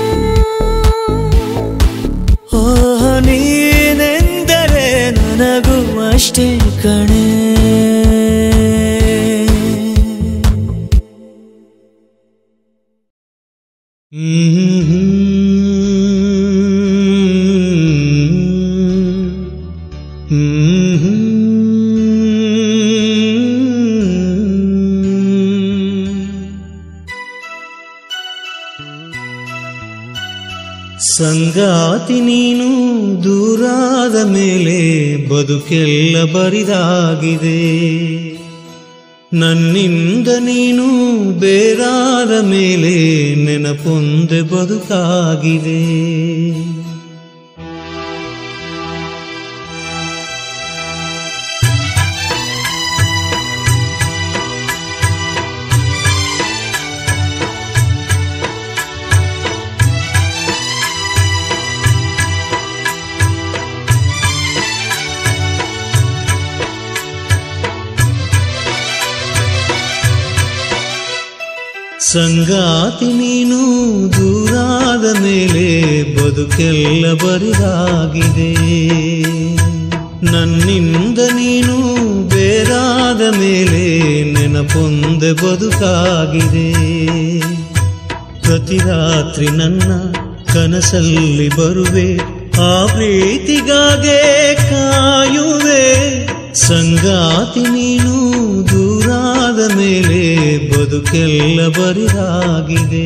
ಓ ನೀನೆಂದರೆ ನನಗೂ ಅಷ್ಟೇ ಕಣೆ ಸಂಗಾತಿ ನೀನು ದೂರಾದ ಮೇಲೆ ಬದುಕೆಲ್ಲ ಬರಿದಾಗಿದೆ ನನ್ನಿಂದ ನೀನು ಬೇರಾದ ಮೇಲೆ ನೆನಪೊಂದೆ ಬದುಕಾಗಿದೆ ಸಂಗಾತಿ ನೀನು ದೂರಾದ ಮೇಲೆ ಬದುಕೆಲ್ಲ ಬರಿದಾಗಿದೆ ನನ್ನಿಂದ ನೀನು ಬೇರಾದ ಮೇಲೆ ನೆನಪೊಂದೆ ಬದುಕಾಗಿದೆ ಪ್ರತಿ ರಾತ್ರಿ ನನ್ನ ಕನಸಲ್ಲಿ ಬರುವೆ ಆ ಪ್ರೀತಿಗಾಗೆ ಕಾಯುವೆ ಸಂಗಾತಿ ನೀನು ದೂರಾದ ಮೇಲೆ ಬದುಕೆಲ್ಲ ಬರಿದಾಗಿದೆ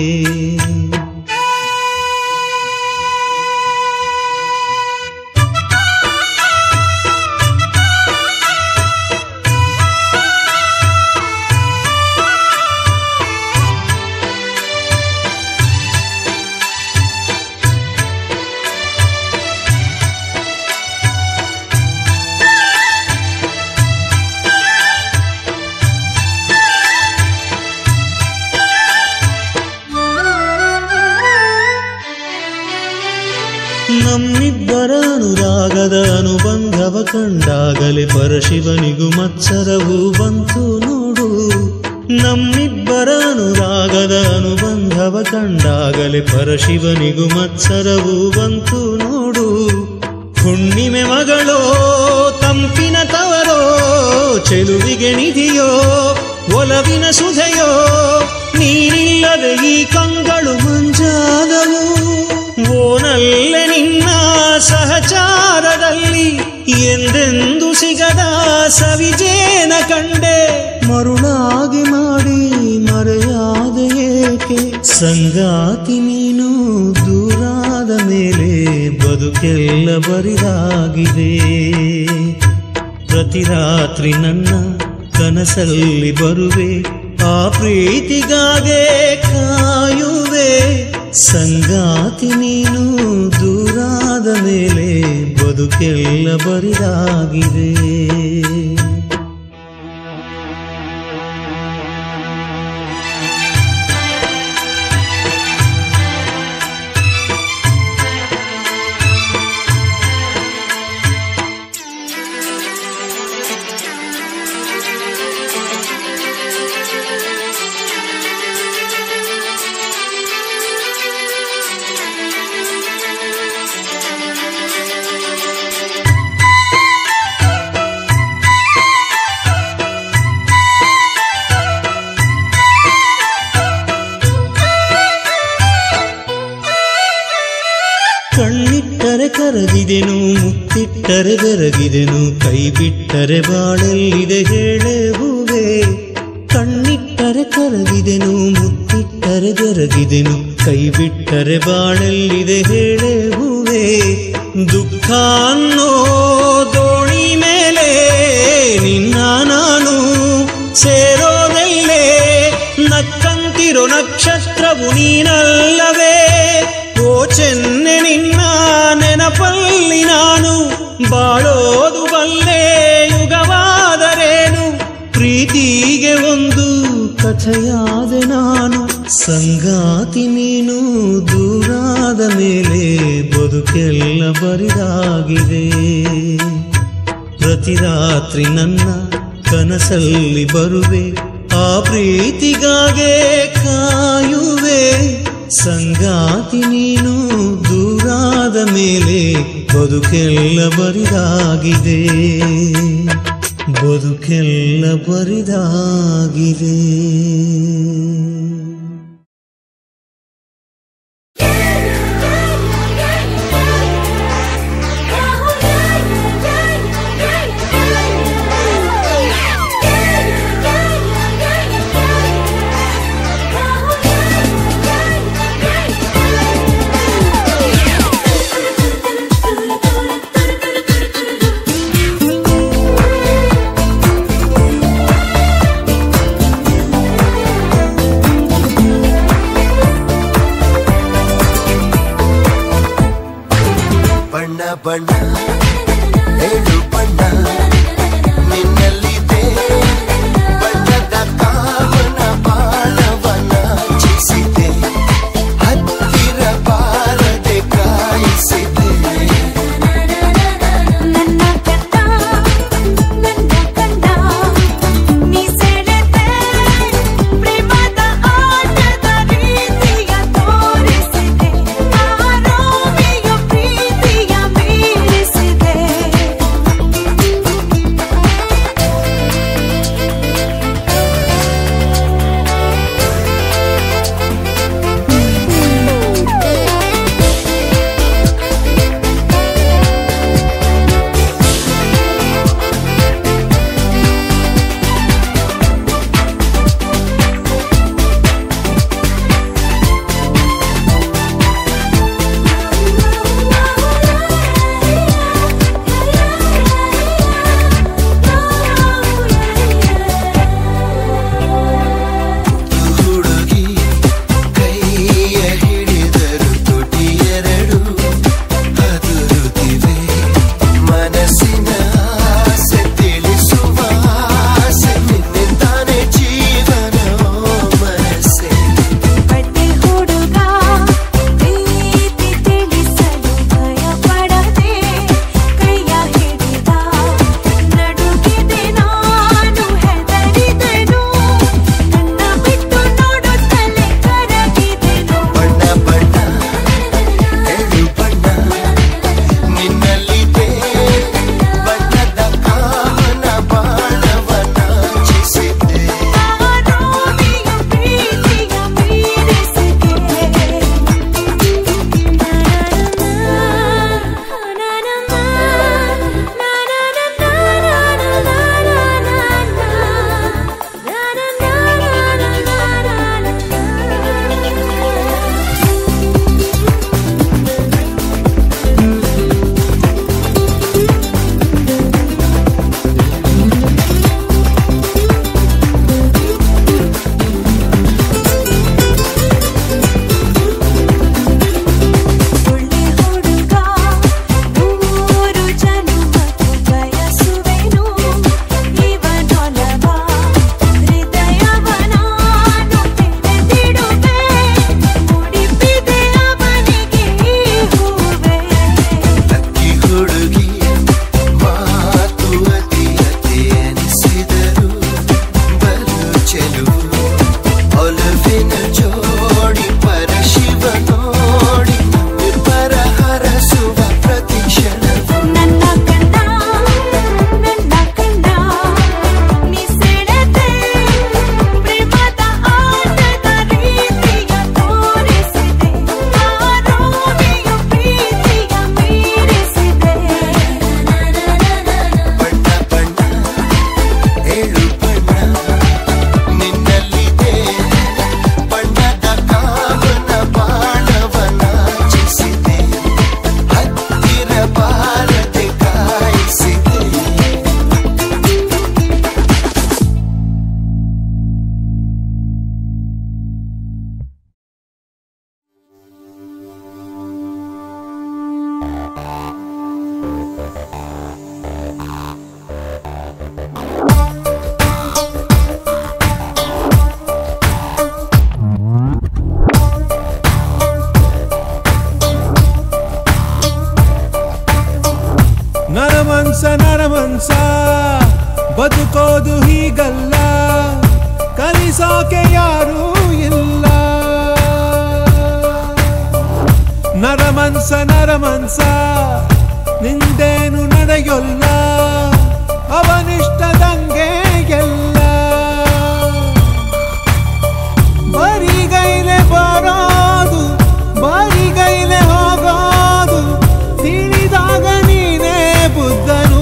ನಮ್ಮಿಬ್ಬರ ಅನುರಾಗದ ಅನುಬಂಧವ ಕಂಡಾಗಲೇ ಪರಶಿವನಿಗೂ ಮತ್ಸರವು ಬಂತು ನೋಡು ನಮ್ಮಿಬ್ಬರ ಅನುರಾಗದ ಅನುಬಂಧವ ಕಂಡಾಗಲೇ ಪರಶಿವನಿಗೂ ಮತ್ಸರವು ಬಂತು ನೋಡು ಹುಣ್ಣಿಮೆ ಮಗಳೋ ತಂಪ ತಂಪಿನ ತವರೋ ಚೆಲುವಿಗೆ ನಿಧಿಯೋ ಒಲವಿನ ಸುಧೆಯೋ ನೀನಿಲ್ಲದೆ ಈ ಕಂಗಳು ಮಂಜಾದವು ಓನಲ್ಲೆ ನಿನ್ನ ಸಹಚಾರದಲ್ಲಿ ಎಂದೆಂದು ಸಿಗದ ಸವಿಜೇನ ಕಂಡೆ ಮರುಳಾಗಿ ಮಾಡಿ ಮರೆಯಾದ ಏಕೆ ಸಂಗಾತಿ ನೀನು ದೂರಾದ ಮೇಲೆ ಬದುಕೆಲ್ಲ ಬರಿದಾಗಿದೆ ಪ್ರತಿ ರಾತ್ರಿ ನನ್ನ ಕನಸಲ್ಲಿ ಬರುವೆ ಆ ಪ್ರೀತಿಗಾಗೆ ಕಾಯುವೆ ಸಂಗಾತಿ ನೀನು ದೂರಾದ ಮೇಲೆ ಬದುಕೆಲ್ಲ ಬರಿದಾಗಿದೆ ಕಣ್ಣಿಟ್ಟರೆ ಕರಗಿದೆನು ಮುತ್ತಿಟ್ಟರೆ ಬೆರಗಿದೆನು ಕೈ ಬಿಟ್ಟರೆ ಬಾಳಲ್ಲಿದೆ ಹೇಳೆ ಹೂವೆ ಕಣ್ಣಿಟ್ಟರೆ ಕರಗಿದೆನು ಮುತ್ತಿಟ್ಟರೆ ಬೆರಗಿದೆನು ಕೈ ಬಿಟ್ಟರೆ ಬಾಳಲ್ಲಿದೆ ಹೇಳೆ ಹೂವೆ ದುಃಖ ಅನ್ನೋ ದೋಣಿ ಮೇಲೆ ನಿನ್ನ ನಾನು ಸೇರೋದಲ್ಲೇ ನಕ್ಕಂತಿರೋ ನಕ್ಷತ್ರವು ನೀನಲ್ಲವೇ ಓ ಚೆನ್ನೆ ನಿನ್ನ ನೆನಪಲ್ಲಿ ನಾನು ಬಾಳೋದು ಬಲ್ಲೆ ಯುಗವಾದರೇನು ಪ್ರೀತಿಗೆ ಒಂದು ಕಥೆಯಾದೆ ನಾನು ಸಂಗಾತಿ ನೀನು ದೂರಾದ ಮೇಲೆ ಬದುಕೆಲ್ಲ ಬರಿದಾಗಿದೆ ಪ್ರತಿ ರಾತ್ರಿ ನನ್ನ ಕನಸಲ್ಲಿ ಬರುವೆ ಆ ಪ್ರೀತಿಗಾಗೆ ಕಾಯುವೆ ಸಂಗಾತಿ ನೀನು ದೂರಾದ ಮೇಲೆ ಬದುಕೆಲ್ಲ ಬರಿದಾಗಿದೆ ಬದುಕೆಲ್ಲ ಬರಿದಾಗಿದೆ ಬಣ್ಣ ಬಣ್ಣ ಏಳು ಬಣ್ಣ ನಿನ್ನಲ್ಲಿದೆ ಬಣ್ಣದ ಕಾಮನ ಬಾಣವನ ಚಿಸಿದೆ ಹತ್ತಿರ ಬಾರದೆ ಕಾಯಿಸಿದೆ ನನ್ನ ಕಂದ ನನ್ನ ಕಂದ ನೀ ಸೆಳೆದೆ ಪ್ರೇಮದ ಆಟದ ರೀತಿಯ ತೋರಿಸಿದೆ ಆ ರೋಮಿಯೋ ಪ್ರೀತಿಯ ಮೀರಿಸಿದೆ ಬದುಕೋದು ಹೀಗಲ್ಲ ಕಲಿಸೋಕೆ ಯಾರೂ ಇಲ್ಲ ನರಮನ್ಸ ನರಮನ್ಸ ನಿಂದೇನು ನಡೆಯೊಲ್ಲ ಅವನಿಷ್ಟದಂಗೆ ಎಲ್ಲ ಬರಿಗೈಲೆ ಬರೋದು ಬರಿಗೈಲೆ ಹೋಗೋದು ತಿಳಿದಾಗ ನೀನೇ ಬುದ್ಧನು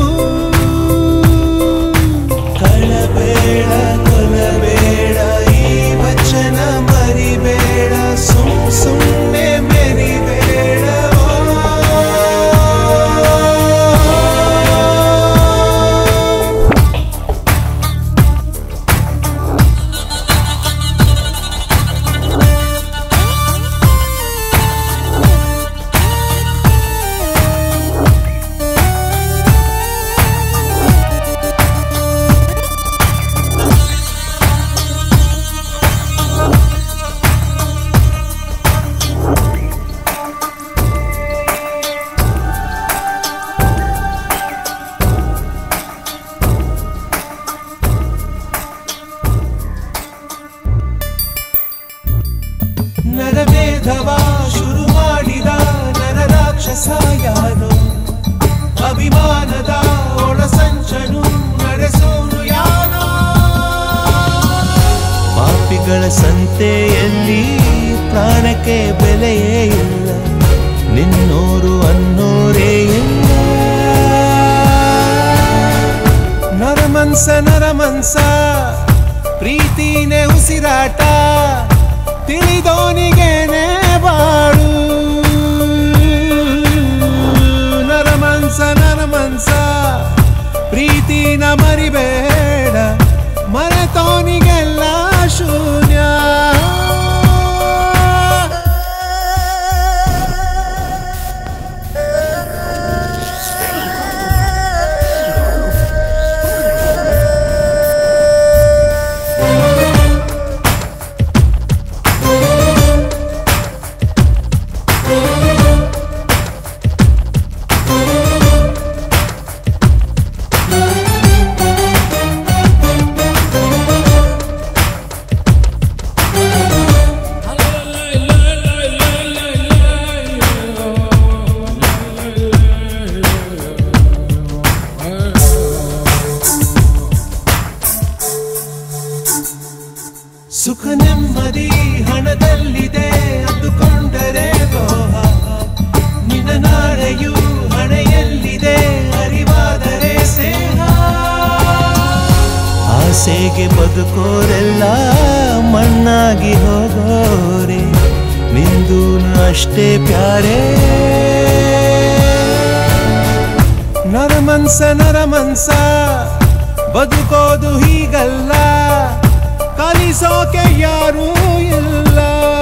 ಕಳಬೇಡ ಕೊಲಬೇಡ ಈ ವಚನ ಮರಿಬೇಡ ಸುಮ್ ಸುಮ್ಮನೆ ಮೆರಿಬೇಡ ನರಮೇಧವ ಶುರು ಮಾಡಿದ ನರ ರಾಕ್ಷಸ ಯಾರು ಅಭಿಮಾನದ ಒಳಸಂಚನು ನಡೆಸೋನು ಯಾರೋ ಪಾಪಿಗಳ ಸಂತೆಯಲ್ಲಿ ಪ್ರಾಣಕ್ಕೆ ಬೆಲೆಯೇ ಇಲ್ಲ ನಿನ್ನೋರು ಅನ್ನೋರೇ ಇಲ್ಲ ನರಮನ್ಸ ನರಮನ್ಸ ಪ್ರೀತಿನೇ ಉಸಿರಾಟ ತಿಳಿದೋನಿಗೇನೆ ಬಾಳು ನರಮನ್ಸ ನರಮನ್ಸ ಪ್ರೀತಿನ ಮರಿಬೇಡ ಮರೆತೋನಿಗೆಲ್ಲ ಶೂನ್ಯ ಸುಖ ನೆಮ್ಮದಿ ಹಣದಲ್ಲಿದೆ ಅಂದುಕೊಂಡರೆ ದ್ರೋಹ ನಿನ್ನ ನಾಳೆಯು ಹಣೆಯಲ್ಲಿದೆ ಅರಿವಾದರೆ ಸ್ನೇಹ ಆಸೆಗೆ ಬದುಕೋರೆಲ್ಲ ಮಣ್ಣಾಗಿ ಹೋಗೋರೆ ನಿಂದೂನು ಅಷ್ಟೇ ಪ್ಯಾರೆ ನರಮನ್ಸ ನರಮನ್ಸ ಬದುಕೋದು ಹೀಗಲ್ಲ ಕಲಿಸೋಕೆ ಯಾರೂ ಇಲ್ಲ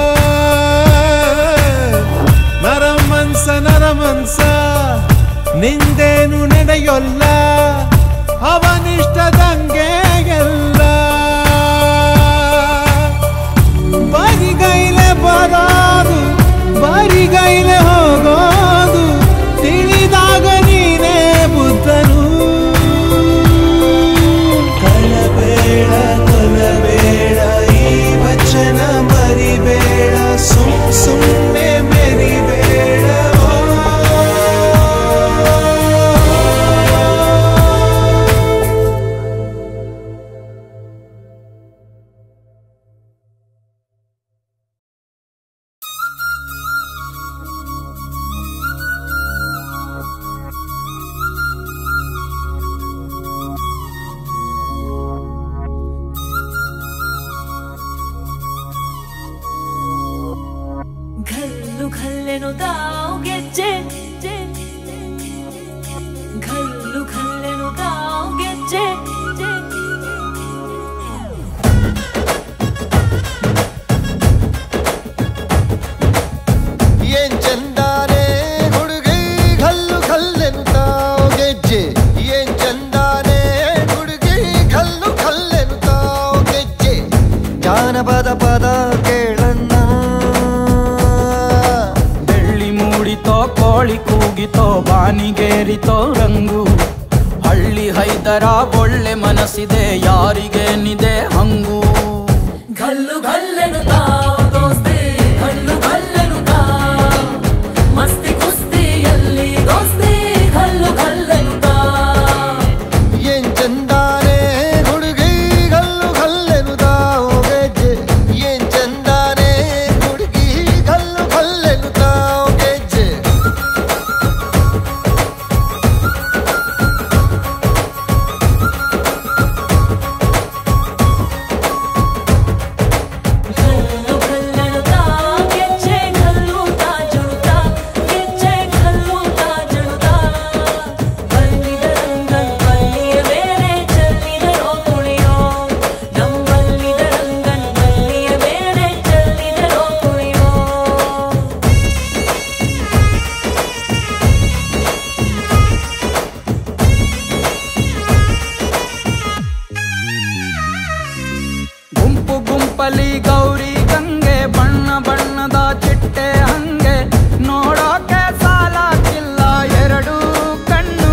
ನರಮನ್ಸ ನರಮನ್ಸ ನಿಂದೇನು ನಡೆಯೊಲ್ಲ ಅವನಿಷ್ಟದಂಗೆ ಎಲ್ಲ ಬರಿಗೈಲೆ ಬರೋದು ಬರಿಗೈಲೆ ಹೋಗೋದು ತಿಳಿದಾಗ ನೀನೇ ಬುದ್ಧನು ಕಳಬೇಡ ಕೊಲಬೇಡ ಈ ವಚನ ಮರಿಬೇಡ ಸುಮ್ ಸುಮ್ಮನೆ ಮೆರಿಬೇಡ घल्लू घल्लेनो दावಗೆಜ್ಜೆ घल्लू घल्लेनो दावಗೆಜ್ಜೆ ಏನ್ ಚಂದಾನೆ ಹುಡುಗಿ ಕಲ್ಲು ಕಲ್ಲೆನ್ನುತ್ತಾವ್ ಗೆಜ್ಜೆ ಏನ್ ಚಂದಾನೆ ಹುಡುಗಿ ಕಲ್ಲು ಕಲ್ಲೆನ್ನುತ್ತಾವ್ ಗೆಜ್ಜೆ ಜಾನಪದ ಪದ ಕೇಳನ್ನ ಬೆಳ್ಳಿ ಮೂಡಿತೋ ಕೋಳಿ ಕೂಗಿತೋ ಬಾನಿಗೇರಿತೋ ರಂಗು ಹಳ್ಳಿ ಹೈದರ ಹುಡುಗರ ಒಳ್ಳೆ ಮನಸ್ಸಿದೆ ಯಾರಿಗೇನಿದೆ ಹಂಗೂ ಗಲ್ಲು ಗಲ್ಲೆನು ದೋಸ್ತಿ ಗಲ್ಲು ಗಲ್ಲೆನು ಮಸ್ತಿ ಕುಸ್ತಿಯಲ್ಲಿ ದೋಸ್ತಿ ಗಲ್ಲು ಗಲ್ಲೆನು ಏನ್ ಚಂದಾನೆ ಹುಡುಗಿ ಗಲ್ಲು ಗಲ್ಲೆನುತಾವ ಗೆಜ್ಜೆ ಏನ್ ಚಂದಾನೆ ಹುಡುಗಿ ಗಲ್ಲು ಗಲ್ಲೆನುತಾವ ಗೆಜ್ಜೆ ಗಲ್ಲು ಗಲ್ಲೆನು ಗೆಜ್ಜೆ ಗಲ್ಲು ಜುಳುತ ಗೆಜ್ಜೆ ಗಲ್ಲು ಜುಳುತ ಬಲ್ಲಿದ ರಂಗನ್ ಬಲ್ಲಿಯ ಮೇಲೆ ಚೆಲ್ಲಿದರೋ ಕುಣಿಯೋ ನಮ್ಮಲ್ಲಿದ ರಂಗನ್ ಬಲ್ಲಿಯ ಮೇಲೆ ಚೆಲ್ಲಿದರೋ ಕುಣಿಯೋ ಗುಂಪು ಗುಂಪಲಿ ಗೌರಿ ಗಂಗೆ ಬಣ್ಣ ಬಣ್ಣದ ಚಿಟ್ಟೆ ಹಂಗೆ ನೋಡೋಕೆ ಸಾಲಾಗಿಲ್ಲ ಎರಡು ಕಣ್ಣು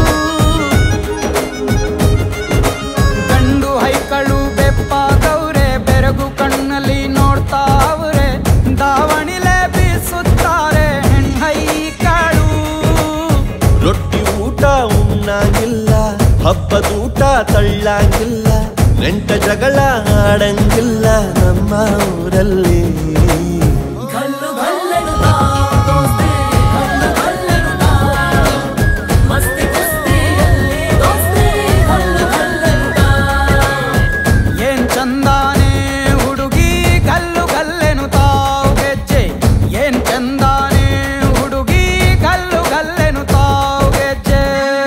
ಗಂಡು ಹೈಕಳು ಬೆಪ್ಪಾಗವ್ರೆ ಬೆರಗು ಕಣ್ಣಲ್ಲಿ ನೋಡ್ತಾ ಅವ್ರೆ ದಾವಣಿಲೆ ಬೀಸುತ್ತಾರೆ ಹೆಣ್ಣೈಕಳು ರೊಟ್ಟಿ ಊಟ ಉಣ್ಣಂಗಿಲ್ಲ ಹಬ್ಬದೂಟ ತಳ್ಳಂಗಿಲ್ಲ ನೆಂಟ ಜಗಳ ಆಡಂಗಿಲ್ಲ ನಮ್ಮ ಊರಲ್ಲಿ ಗಲ್ಲು ಗಲ್ಲೆನು ದೋಸ್ತಿ ಗಲ್ಲು ಗಲ್ಲೆನು ಮಸ್ತಿ ಕುಸ್ತಿಯಲ್ಲಿ ದೋಸ್ತಿ ಗಲ್ಲು ಗಲ್ಲೆನು ಏನ್ ಚಂದಾನೆ ಹುಡುಗಿ ಗಲ್ಲು ಗಲ್ಲೆನು ತಾವ್ ಗೆಜ್ಜೆ ಏನ್ ಚಂದಾನೆ ಹುಡುಗಿ ಗಲ್ಲು ಗಲ್ಲೆನು ತಾವ್ ಗೆಜ್ಜೆ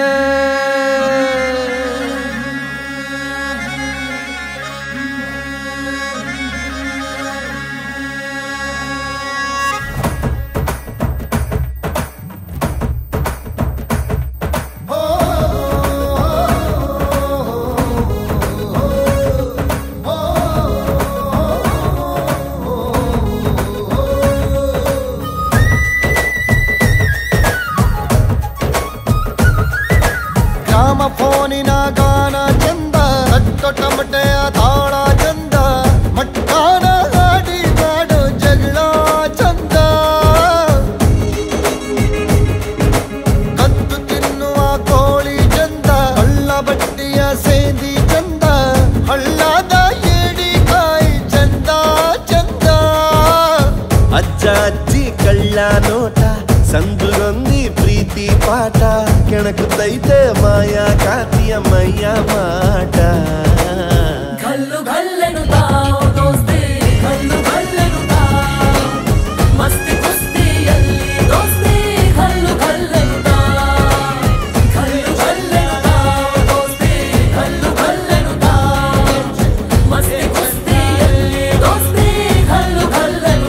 ಗ್ರಾಮ ಫೋನಿನ ಗಾನ ಚಂದ ಅಟ್ಟ ಟಮಟೆಯ ತಾಳ ಚಂದ ಮಟ್ಟಾನ ಹಾಡಿ ಮಾಡೋ ಜಗಳ ಚಂದ ಕದ್ದು ತಿನ್ನುವ ಕೋಳಿ ಚಂದ ಹಳ್ಳ ಬಟ್ಟಿಯ ಸೇದಿ ಚಂದ ಹಳ್ಳದ ಏಡಿ ಕಾಯಿ ಚಂದ ಚಂದ ಅಜ್ಜ ಅಜ್ಜಿ ಕಳ್ಳ ನೋಟ ಸಂದುಗೊಂದಿ ಪ್ರೀತಿ ಪಾಠ ಕೆಣಕುತ್ತೈತೆ ಮಾಯಾ ಕಾತಿಯ ಮೈಯ ಮಾಟ ಗಲ್ಲು ಗಲ್ಲೆನು ದೋಸ್ತಿ ಗಲ್ಲು ಗಲ್ಲೆನು ಮಸ್ತಿ ಕುಸ್ತಿಯಲ್ಲಿ ದೋಸ್ತಿ ಗಲ್ಲು ಗಲ್ಲೆನು ಗಲ್ಲು ಗಲ್ಲೆನು ದೋಸ್ತಿ ಗಲ್ಲು ಗಲ್ಲೆನು ಮಸ್ತಿ ಕುಸ್ತಿಯಲ್ಲಿ ದೋಸ್ತಿ ಗಲ್ಲು ಗಲ್ಲೆನು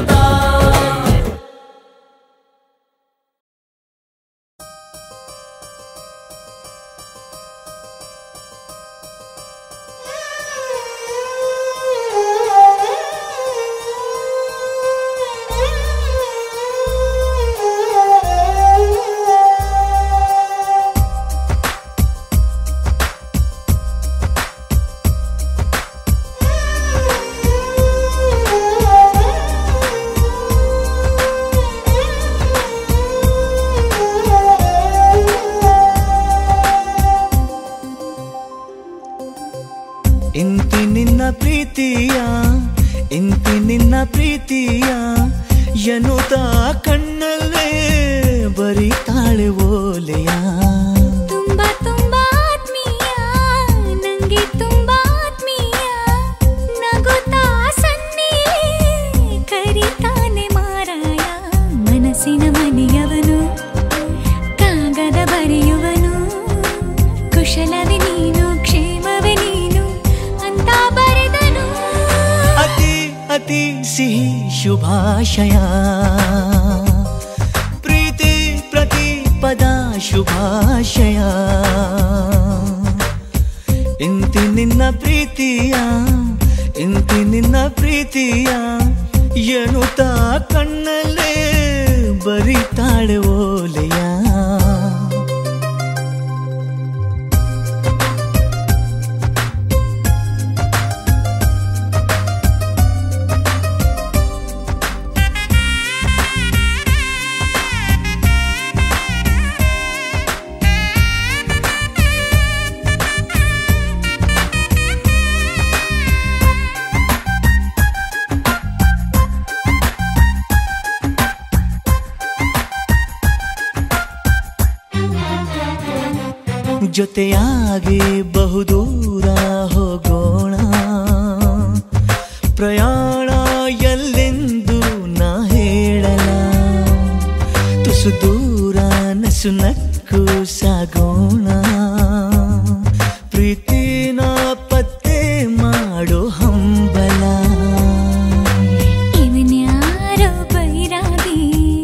ಇಂತಿ ನಿನ್ನ ಪ್ರೀತಿಯ ಇಂತಿ ನಿನ್ನ ಪ್ರೀತಿಯ ಎನ್ನುತ್ತ ಕಣ್ಣಲ್ಲೇ ಬರೀತಾಳೆ ಓಲೆಯ ತುಂಬಾ ತುಂಬಾ ಆತ್ಮೀಯ ನಂಗೆ ತುಂಬಾ ಆತ್ಮೀಯ ನಗುತ್ತಾ ಸನ್ನಿಲೇ ಕರಿತಾನೆ ಮಾರಾಯ ಮನಸ್ಸಿನ ಮನೆಯವನು ಕಾಗದ ಬರೆಯುವನು ಕುಶಲವೇ ನೀನು ಕ್ಷೇಮವೇ ನೀನು ಅಂತ ಬರೆದನು ಅತಿ ಅತಿ ಸಿಹಿ ಶುಭಾಶಯ ಪ್ರೀತಿ ಪ್ರತಿ ಪದ ಶುಭಾಶಯ ಇಂತಿ ನಿನ್ನ ಪ್ರೀತಿಯ ಇಂತಿ ನಿನ್ನ ಪ್ರೀತಿಯ ಎನ್ನುತ್ತ ಕಣ್ಣಲ್ಲೇ ಬರಿತಾಳೆ ಓಲೆಯ ಜೊತೆಯಾಗಿ ಬಹುದೂರ ಹೋಗೋಣ ಪ್ರಯಾಣ ಎಲ್ಲೆಂದು ನಾ ಹೇಳಲ ತುಸು ದೂರ ನಸು ನಕ್ಕು ಸಾಗೋಣ ಪ್ರೀತಿನ ಪತ್ತೆ ಮಾಡೋ ಹಂಬಲ ಇವನ್ಯಾರೋ ಬೈರಾಗಿ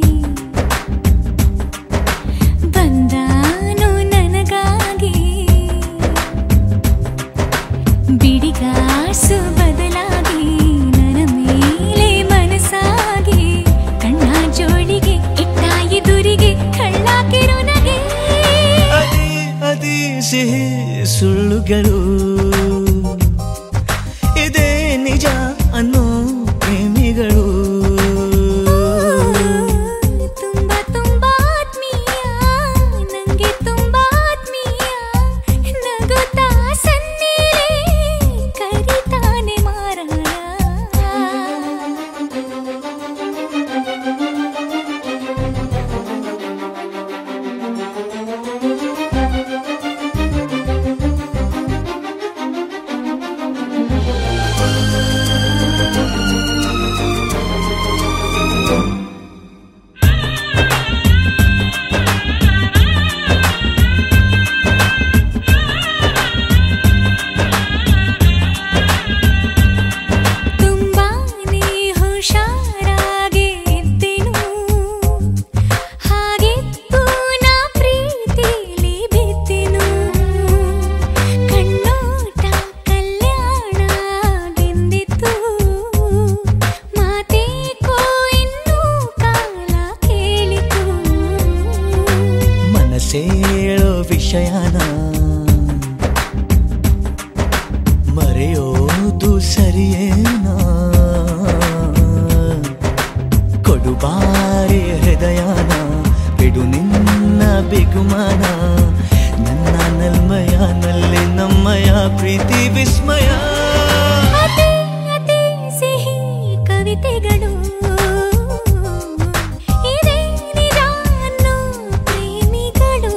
ಬಂದಾನು ನನಗಾಗಿ ಬಿಡಿಗಾಸು ಬದಲಾಗಿ ನನ್ನ ಮೇಲೆ ಮನಸ್ಸಾಗಿ ಕಣ್ಣ ಜೋಳಿಗೆ ಇಟ್ಟ ಎದುರಿಗೆ ಕಳ್ಳಾಕಿರೋ ನಗೆ ಅದೇ ಅದೇ ಸಿಹಿ ಸುಳ್ಳುಗಳು ಇದೇ ನಿಜ ಅನ್ನೋ ಪ್ರೇಮಿಗಳು ತುಂಬಾ ತುಂಬಾ ಆತ್ಮೀಯ ನಂಗೆ ತುಂಬಾ ಆತ್ಮೀಯ ನಗುತ್ತಾ ಸನ್ನಿಲೇ ಕರಿತಾನೆ ಮಾರಾಯ ತುಂಬಾನೇ ಹುಷಾರಾಗಿ ಇದ್ದೆನು ಹಾಗೆತ್ತು ನಾ ಪ್ರೀತಿಲಿ ಬಿದ್ದೆನು ಕಣ್ಣೋಟ ಕಲ್ಯಾಣ ಗೆಂದಿತ್ತು ಮಾತೇಕೋ ಇನ್ನೂ ಕಾಲ ಕೇಳಿತು ಮನಸ್ಸೇಳೋ ವಿಷಯನ ಮರೆಯೋದು ಸರಿಯೇನಾ ಕೊಡುಬಾರಿ ಹೃದಯನ ಬಿಡು ನಿನ್ನ ಬಿಗುಮಾನ ನನ್ನ ನಲ್ಮಯನಲ್ಲಿ ನಮ್ಮಯ ಪ್ರೀತಿ ವಿಸ್ಮಯ ಅತಿ ಅತಿ ಸಿಹಿ ಕವಿತೆಗಳು ಇದೇ ನಿಜ ಅನ್ನೋ ಪ್ರೇಮಿಗಳು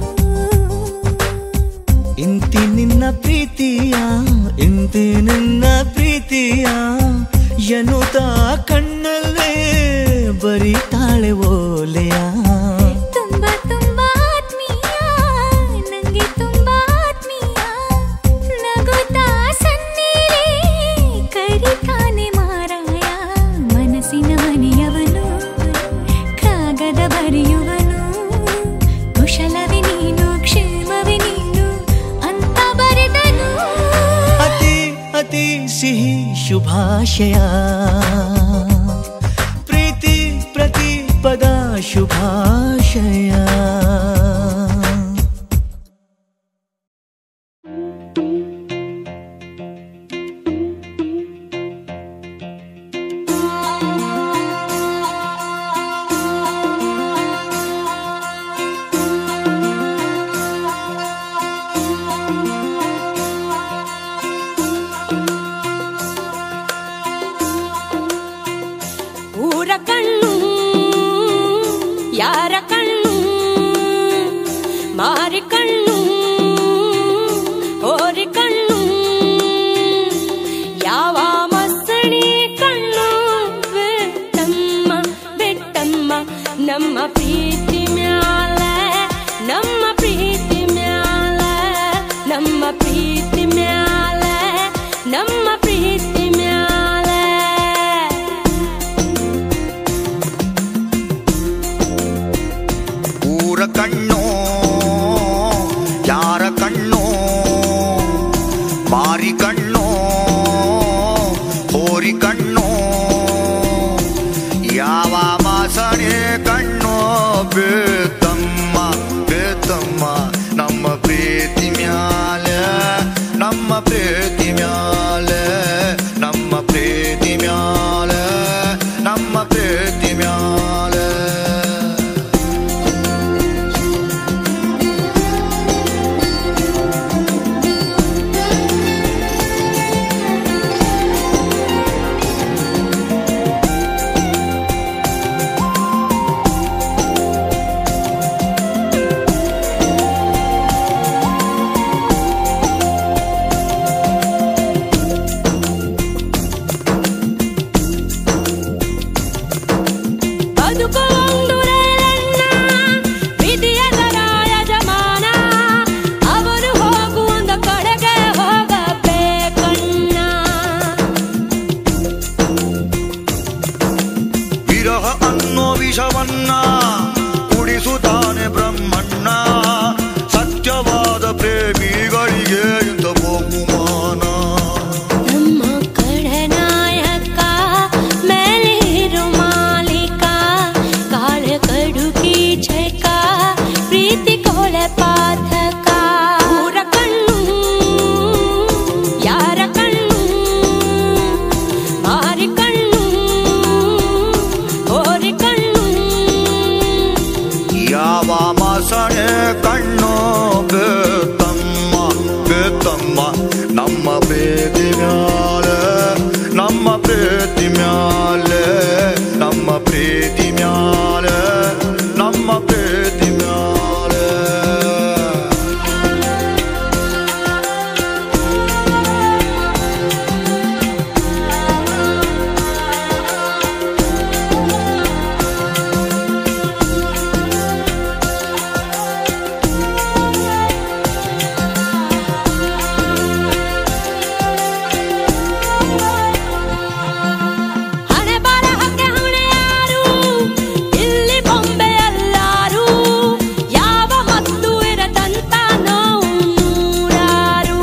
ಇಂತಿ ನಿನ್ನ ಪ್ರೀತಿಯ ಇಂತಿ ನಿನ್ನ ಪ್ರೀತಿಯ ಎನ್ನುತ್ತಾ ಕಣ್ಣಲ್ಲೇ ಬರೀತಾಳೆ ಓಲೆಯ ತುಂಬಾ ತುಂಬಾ ಆತ್ಮೀಯ ನಂಗೆ ತುಂಬಾ ಆತ್ಮೀಯ ನಗುತ್ತಾ ಸನ್ನಿಲೇ ಕರಿತಾನೆ ಮಾರಾಯ ಮನಸ್ಸಿನ ಮನೆಯವನು ಕಾಗದ ಬರೆಯುವನು ಕುಶಲವೇ ನೀನು ಕ್ಷೇಮವೇ ನೀನು ಅಂತ ಬರೆದನು ಅತಿ ಅತಿ ಸಿಹಿ ಶುಭಾಶಯ ಪ್ರೀತಿ ಪ್ರತಿ ಪದ ಶುಭಾಶಯ ಊರ ಕಣ್ಣು ಯಾರ ಕಣ್ಣು ಮಾರಿ ಕಣ್ಣು ಓರಿ ಕಣ್ಣು ಯಾವ ಮಸಣಿ ಕಣ್ಣು ಬೆಟ್ಟಮ್ಮ ಬೆಟ್ಟಮ್ಮ ನಮ್ಮ ಪ್ರೀತಿ ಮ್ಯಾಲ ನಮ್ಮ ಪ್ರೀತಿ ಮ್ಯಾಲ ನಮ್ಮ ಪ್ರೀತಿ ಮ್ಯಾಲ ನಮ್ಮ ಪ್ರೀತಿ ಮ್ಯಾಲ ಊರ ಕಣ್ಣು ಯಾರ ಕಣ್ಣು ಮಾರಿ ಕಣ್ಣು ಹೋರಿ ಕಣ್ಣು ಯಾವ ಮಾಸಣೆ ಕಣ್ಣು ಬೇತಮ್ಮ ಬೇತಮ್ಮ ನಮ್ಮ ಪ್ರೀತಿ ಮ್ಯಾಲೆ ನಮ್ಮ ಪ್ರೀತಿ ಮ್ಯಾಲೆ ತಮ್ಮ ನಮ್ಮ ಪ್ರೀತಿ ಮ್ಯಾಲೆ ನಮ್ಮ ಪ್ರೀತಿ ಮ್ಯಾಲೆ ನಮ್ಮ ಪ್ರೀತಿ ಮ್ಯಾಲೆ ನಮ್ಮ ಪ್ರೀತಿ ಮ್ಯಾಲೆ ಹಣೆ ಬರಹಕ್ಕೆ ಹೊಣೆ ಯಾರು ಇಲ್ಲಿ ಬೊಂಬೆ ಎಲ್ಲಾರು ಯಾವ ಮತ್ತು ಇರದಂತ ನೋವು ನೂರಾರು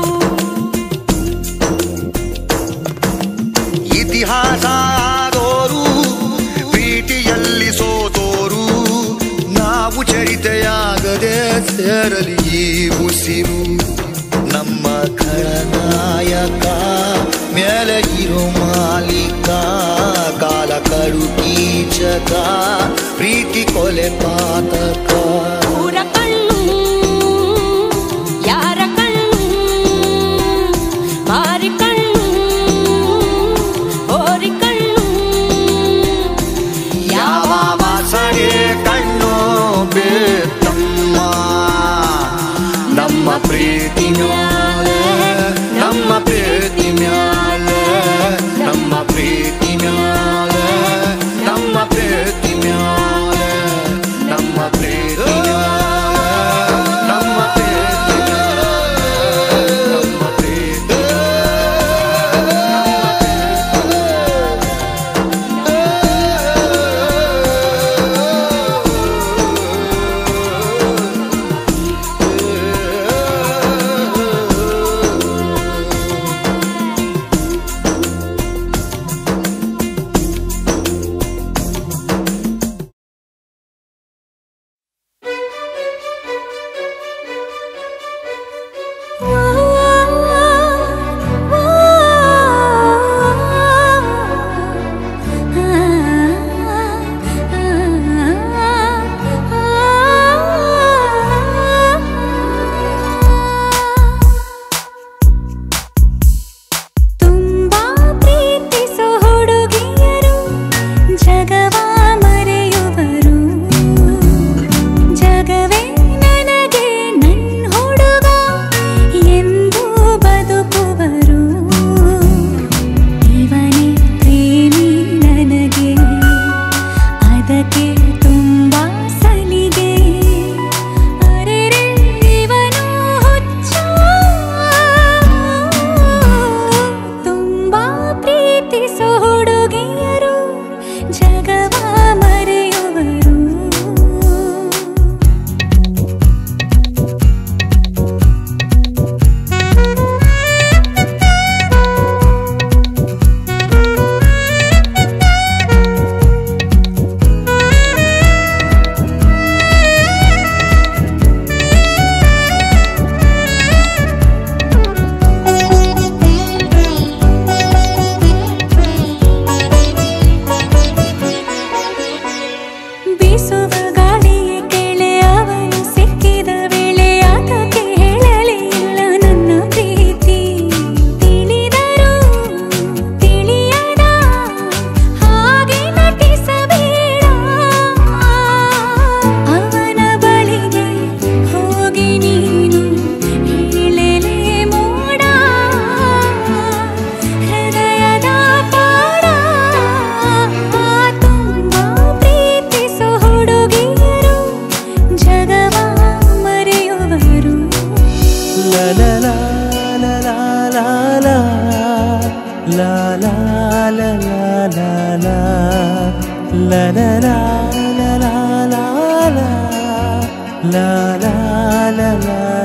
ಇತಿಹಾಸ ಆಗೋರು ಪ್ರೀತಿಯಲ್ಲಿ ಸೋತೋರು ನಾವು ಚರಿತೆಯಾಗದೆ ಸೇರಲಿ ಈ ಉಸಿರು ನಮ್ಮ ಖಳನಾಯಕ ಮೇಲೆ ಇರೋ ಮಾಲೀಕ ಕಾಲ ಕಡು ಕೀಚಕ ಪ್ರೀತಿ ಕೊಲೆ ಪಾತಕ ಊರ ಕಣ್ಣು ಯಾರ ಕಣ್ಣು ಮಾರಿ ಕಣ್ಣು ಓರಿ ಕಣ್ಣು ಯಾವ ವಾಸನೆ ಕಣ್ಣು ಬೇತಮ್ಮ ನಮ್ಮ ಪ್ರೀತಿ ಮ್ಯಾಲೆ ನಮ್ಮ ಪ್ರೀತಿ ಮ್ಯಾಲೆ ನಮ್ಮ ಪ್ರೀತಿ ಮ್ಯಾಲೆ ನಮ್ಮ ಪ್ರೀತಿ ಮ್ಯಾಲೆ ನಮ್ಮ ಪ್ರೀತಿ ಮ್ಯಾಲೆ ನಮ್ಮ ಪ್ರೀತಿ ಮ್ಯಾಲೆ ನಮ್ಮ ಪ್ರೀತಿ ತುಂಬಾ ಪ್ರೀತಿಸೋ ಹುಡುಗಿಯರು ಜಗವ ಮರೆಯುವರು ಜಗವೇ ನನಗೆ ನನ್ ಹುಡುಗ ಎಂದು ಬದುಕುವರು ಇವನೇ ಪ್ರೇಮಿ ನನಗೆ ಅದಕ್ಕೆ ತುಂಬಾ ಸಲಿಗೆ ಅರೆರೆ ಇವನು ಹುಚ್ಚ ತುಂಬಾ ಪ್ರೀತಿಸೋ ಹುಡುಗಿಯರು ಜಗವ ಮರೆಯುವರು ಬೀಸುವ ಗಾಳಿಯ ಕೆಳೆ ಅವನು ಸಿಕ್ಕಿದ ವೇಳೆ ಆತಕ್ಕೆ ಹೇಳಲೇ ಇಲ್ಲ ನನ್ನ ಪ್ರೀತಿ ತಿಳಿದರು ತಿಳಿಯದ ಹಾಗೆ ನಟಿಸಬೇಡ ಅವನ ಬಳಿಗೆ ಹೋಗಿ ನೀನು ಹೇಳಲೇ ಮೋಡ ಹೃದಯದ ಪಾಡ ತುಂಬಾ ಪ್ರೀತಿಸೋ ಹುಡುಗಿಯರು ಜಗವ ಮರೆಯುವರು La la la la la la la La la la la la la La la la la la la la La la la la